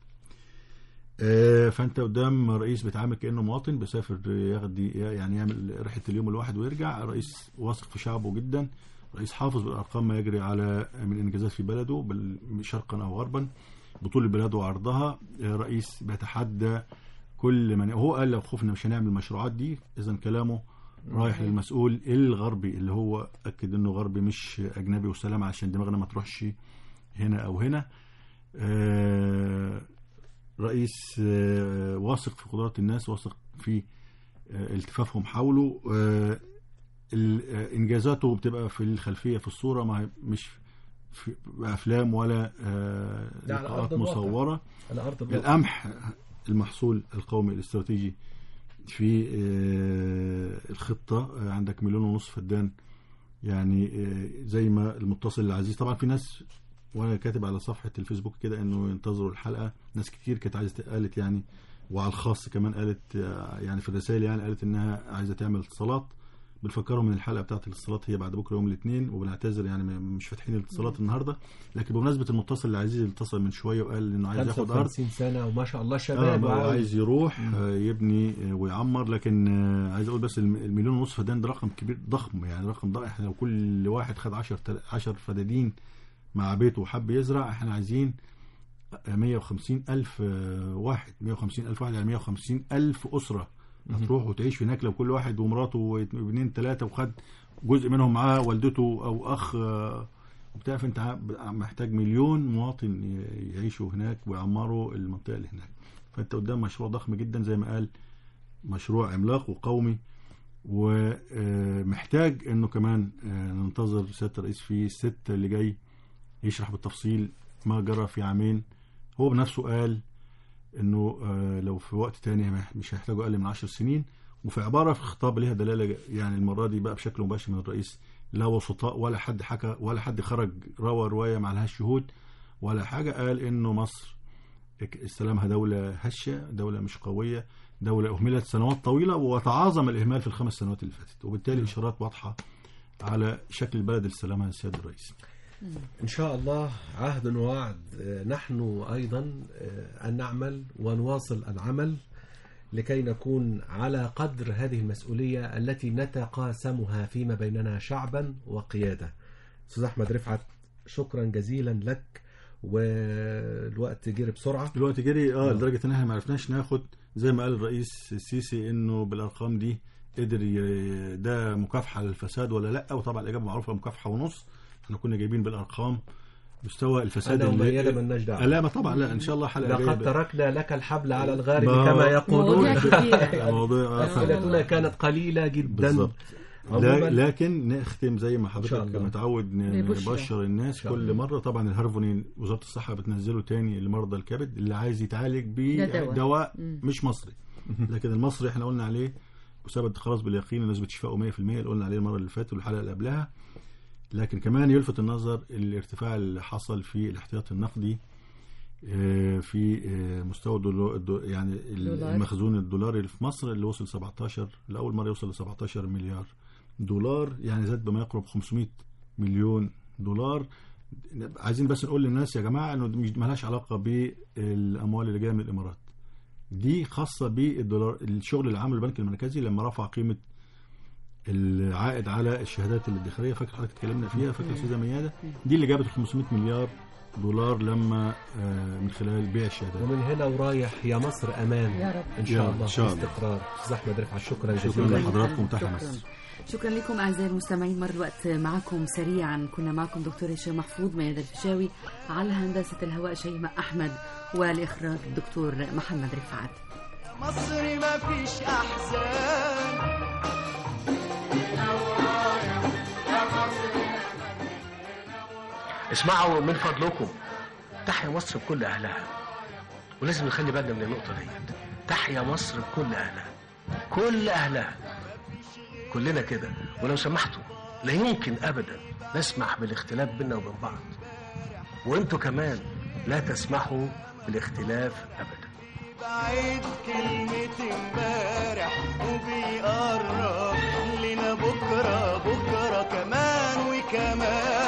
آه، فأنت قدام رئيس بيتعامل كأنه مواطن بيسافر ياخد يعني يعمل رحلة اليوم الواحد ويرجع رئيس واثق في شعبه جدا رئيس حافظ بالأرقام ما يجري على من إنجازات في بلده بل شرقا أو غربا بطول البلاد وعرضها آه، رئيس بيتحدى كل من هو قال لو خفنا مش هنعمل المشروعات دي اذا كلامه رايح للمسؤول الغربي اللي هو اكد انه غربي مش اجنبي وسلام عشان دماغنا ما تروحش هنا او هنا آه، رئيس آه، واثق في قدرات الناس واثق في آه، التفافهم حوله آه، ال- آه، انجازاته بتبقى في الخلفيه في الصوره ما هي- مش في افلام ولا آه، ده على لقاءات أرض الواقع. مصوره على ارض الواقع القمح المحصول القومي الاستراتيجي في آه، الخطة آه، عندك مليون ونص فدان يعني آه، زي ما المتصل العزيز طبعا في ناس وانا كاتب على صفحة الفيسبوك كده انه ينتظروا الحلقة ناس كتير كانت عايزة قالت يعني وعلى الخاص كمان قالت آه، يعني في الرسائل يعني قالت انها عايزة تعمل اتصالات بنفكرهم من الحلقه بتاعت الاتصالات هي بعد بكره يوم الاثنين وبنعتذر يعني م- مش فاتحين الاتصالات النهارده لكن بمناسبه المتصل العزيز اللي اتصل من شويه وقال انه عايز ياخد ارض 55 سنه وما شاء الله آه شباب بقى وعاوز- عايز يروح آه يبني آه ويعمر لكن آه عايز اقول بس الم- المليون ونص فدان ده رقم كبير ضخم يعني رقم ضخم احنا لو كل واحد خد 10 10 فدادين مع بيته وحب يزرع احنا عايزين آه، 150 ألف آه، واحد 150 ألف واحد يعني 150 ألف أسرة هتروح وتعيش هناك لو كل واحد ومراته واثنين ثلاثة وخد جزء منهم معاه والدته أو أخ آه، وبتاع فأنت ع- محتاج مليون مواطن ي- يعيشوا هناك ويعمروا المنطقة اللي هناك فأنت قدام مشروع ضخم جدا زي ما قال مشروع عملاق وقومي ومحتاج انه كمان آه، ننتظر سياده الرئيس في الستة اللي جاي يشرح بالتفصيل ما جرى في عامين هو بنفسه قال انه آه، لو في وقت تاني مح- مش هيحتاجوا اقل من عشر سنين وفي عباره في خطاب ليها دلاله يعني المره دي بقى بشكل مباشر من الرئيس لا وسطاء ولا حد حكى ولا حد خرج روى روايه ما لهاش شهود ولا حاجه قال انه مصر استلامها دولة هشة دولة مش قوية دولة أهملت سنوات طويلة وتعاظم الإهمال في الخمس سنوات اللي فاتت وبالتالي إشارات واضحة على شكل البلد اللي استلمها السيد الرئيس إن شاء الله عهد ووعد آه، نحن أيضا آه، أن نعمل ونواصل العمل لكي نكون على قدر هذه المسؤولية التي نتقاسمها فيما بيننا شعبا وقيادة أستاذ أحمد رفعت شكرا جزيلا لك والوقت جري بسرعة الوقت جري اه آه. لدرجة إن احنا ما عرفناش ناخد زي ما قال الرئيس السيسي إنه بالأرقام دي قدر ي- ده مكافحة للفساد ولا لا وطبعا الإجابة معروفة مكافحة ونص احنا كنا جايبين بالأرقام مستوى الفساد أنا اللي- وميادة ملناش دعوة. لا ما طبعا لا إن شاء الله حلقة جاية لقد بقى. تركنا لك الحبل على الغارب ما- كما يقولون مواضيع كتيرة. الموضوع آه، أسئلتنا كانت قليلة جدا بالظبط عموماً- لا لكن نختم زي ما إن شاء حضرتك الله. متعود ن- ببشرى. نبشر الناس شاء كل الله. مره طبعا الهرفونين وزاره الصحه بتنزله تاني لمرضى الكبد اللي عايز يتعالج ده دواء. بدواء مم. مش مصري لكن المصري احنا قلنا عليه وثبت خلاص باليقين نسبه شفائه 100% اللي قلنا عليه المره اللي فاتت والحلقه اللي قبلها لكن كمان يلفت النظر الارتفاع اللي حصل في الاحتياط النقدي آه، في آه، مستوى الدولار الدو- يعني دولار. المخزون الدولاري اللي في مصر اللي وصل 17 لاول مره يوصل ل 17 مليار دولار يعني زاد بما يقرب 500 مليون دولار عايزين بس نقول للناس يا جماعه انه دي مش مالهاش علاقه بالاموال اللي جايه من الامارات دي خاصه بالدولار الشغل اللي عمله البنك المركزي لما رفع قيمه العائد على الشهادات الادخاريه فاكر حضرتك اتكلمنا فيها فاكر استاذه مياده دي اللي جابت 500 مليار دولار لما آه، من خلال بيع الشهادات ومن هنا ورايح يا مصر امان يا رب. ان يا شاء رب، الله إن شاء الله. استقرار استاذ احمد رفعت شكرا شكرا جزيلا لحضراتكم تحت شكرا مصر شكرا لكم اعزائي المستمعين مر الوقت معكم سريعا كنا معكم دكتور هشام محفوظ ميادة الفيشاوي على هندسه الهواء شيماء احمد والاخراج الدكتور محمد رفعت مصر ما فيش احزان اسمعوا من فضلكم تحيا مصر بكل اهلها ولازم نخلي بالنا من النقطه ديت تحيا مصر بكل اهلها كل اهلها كلنا كده ولو سمحتوا لا يمكن ابدا نسمح بالاختلاف بيننا وبين بعض وانتوا كمان لا تسمحوا بالاختلاف ابدا بعيد كلمة امبارح وبيقرب لنا بكرة بكرة كمان وكمان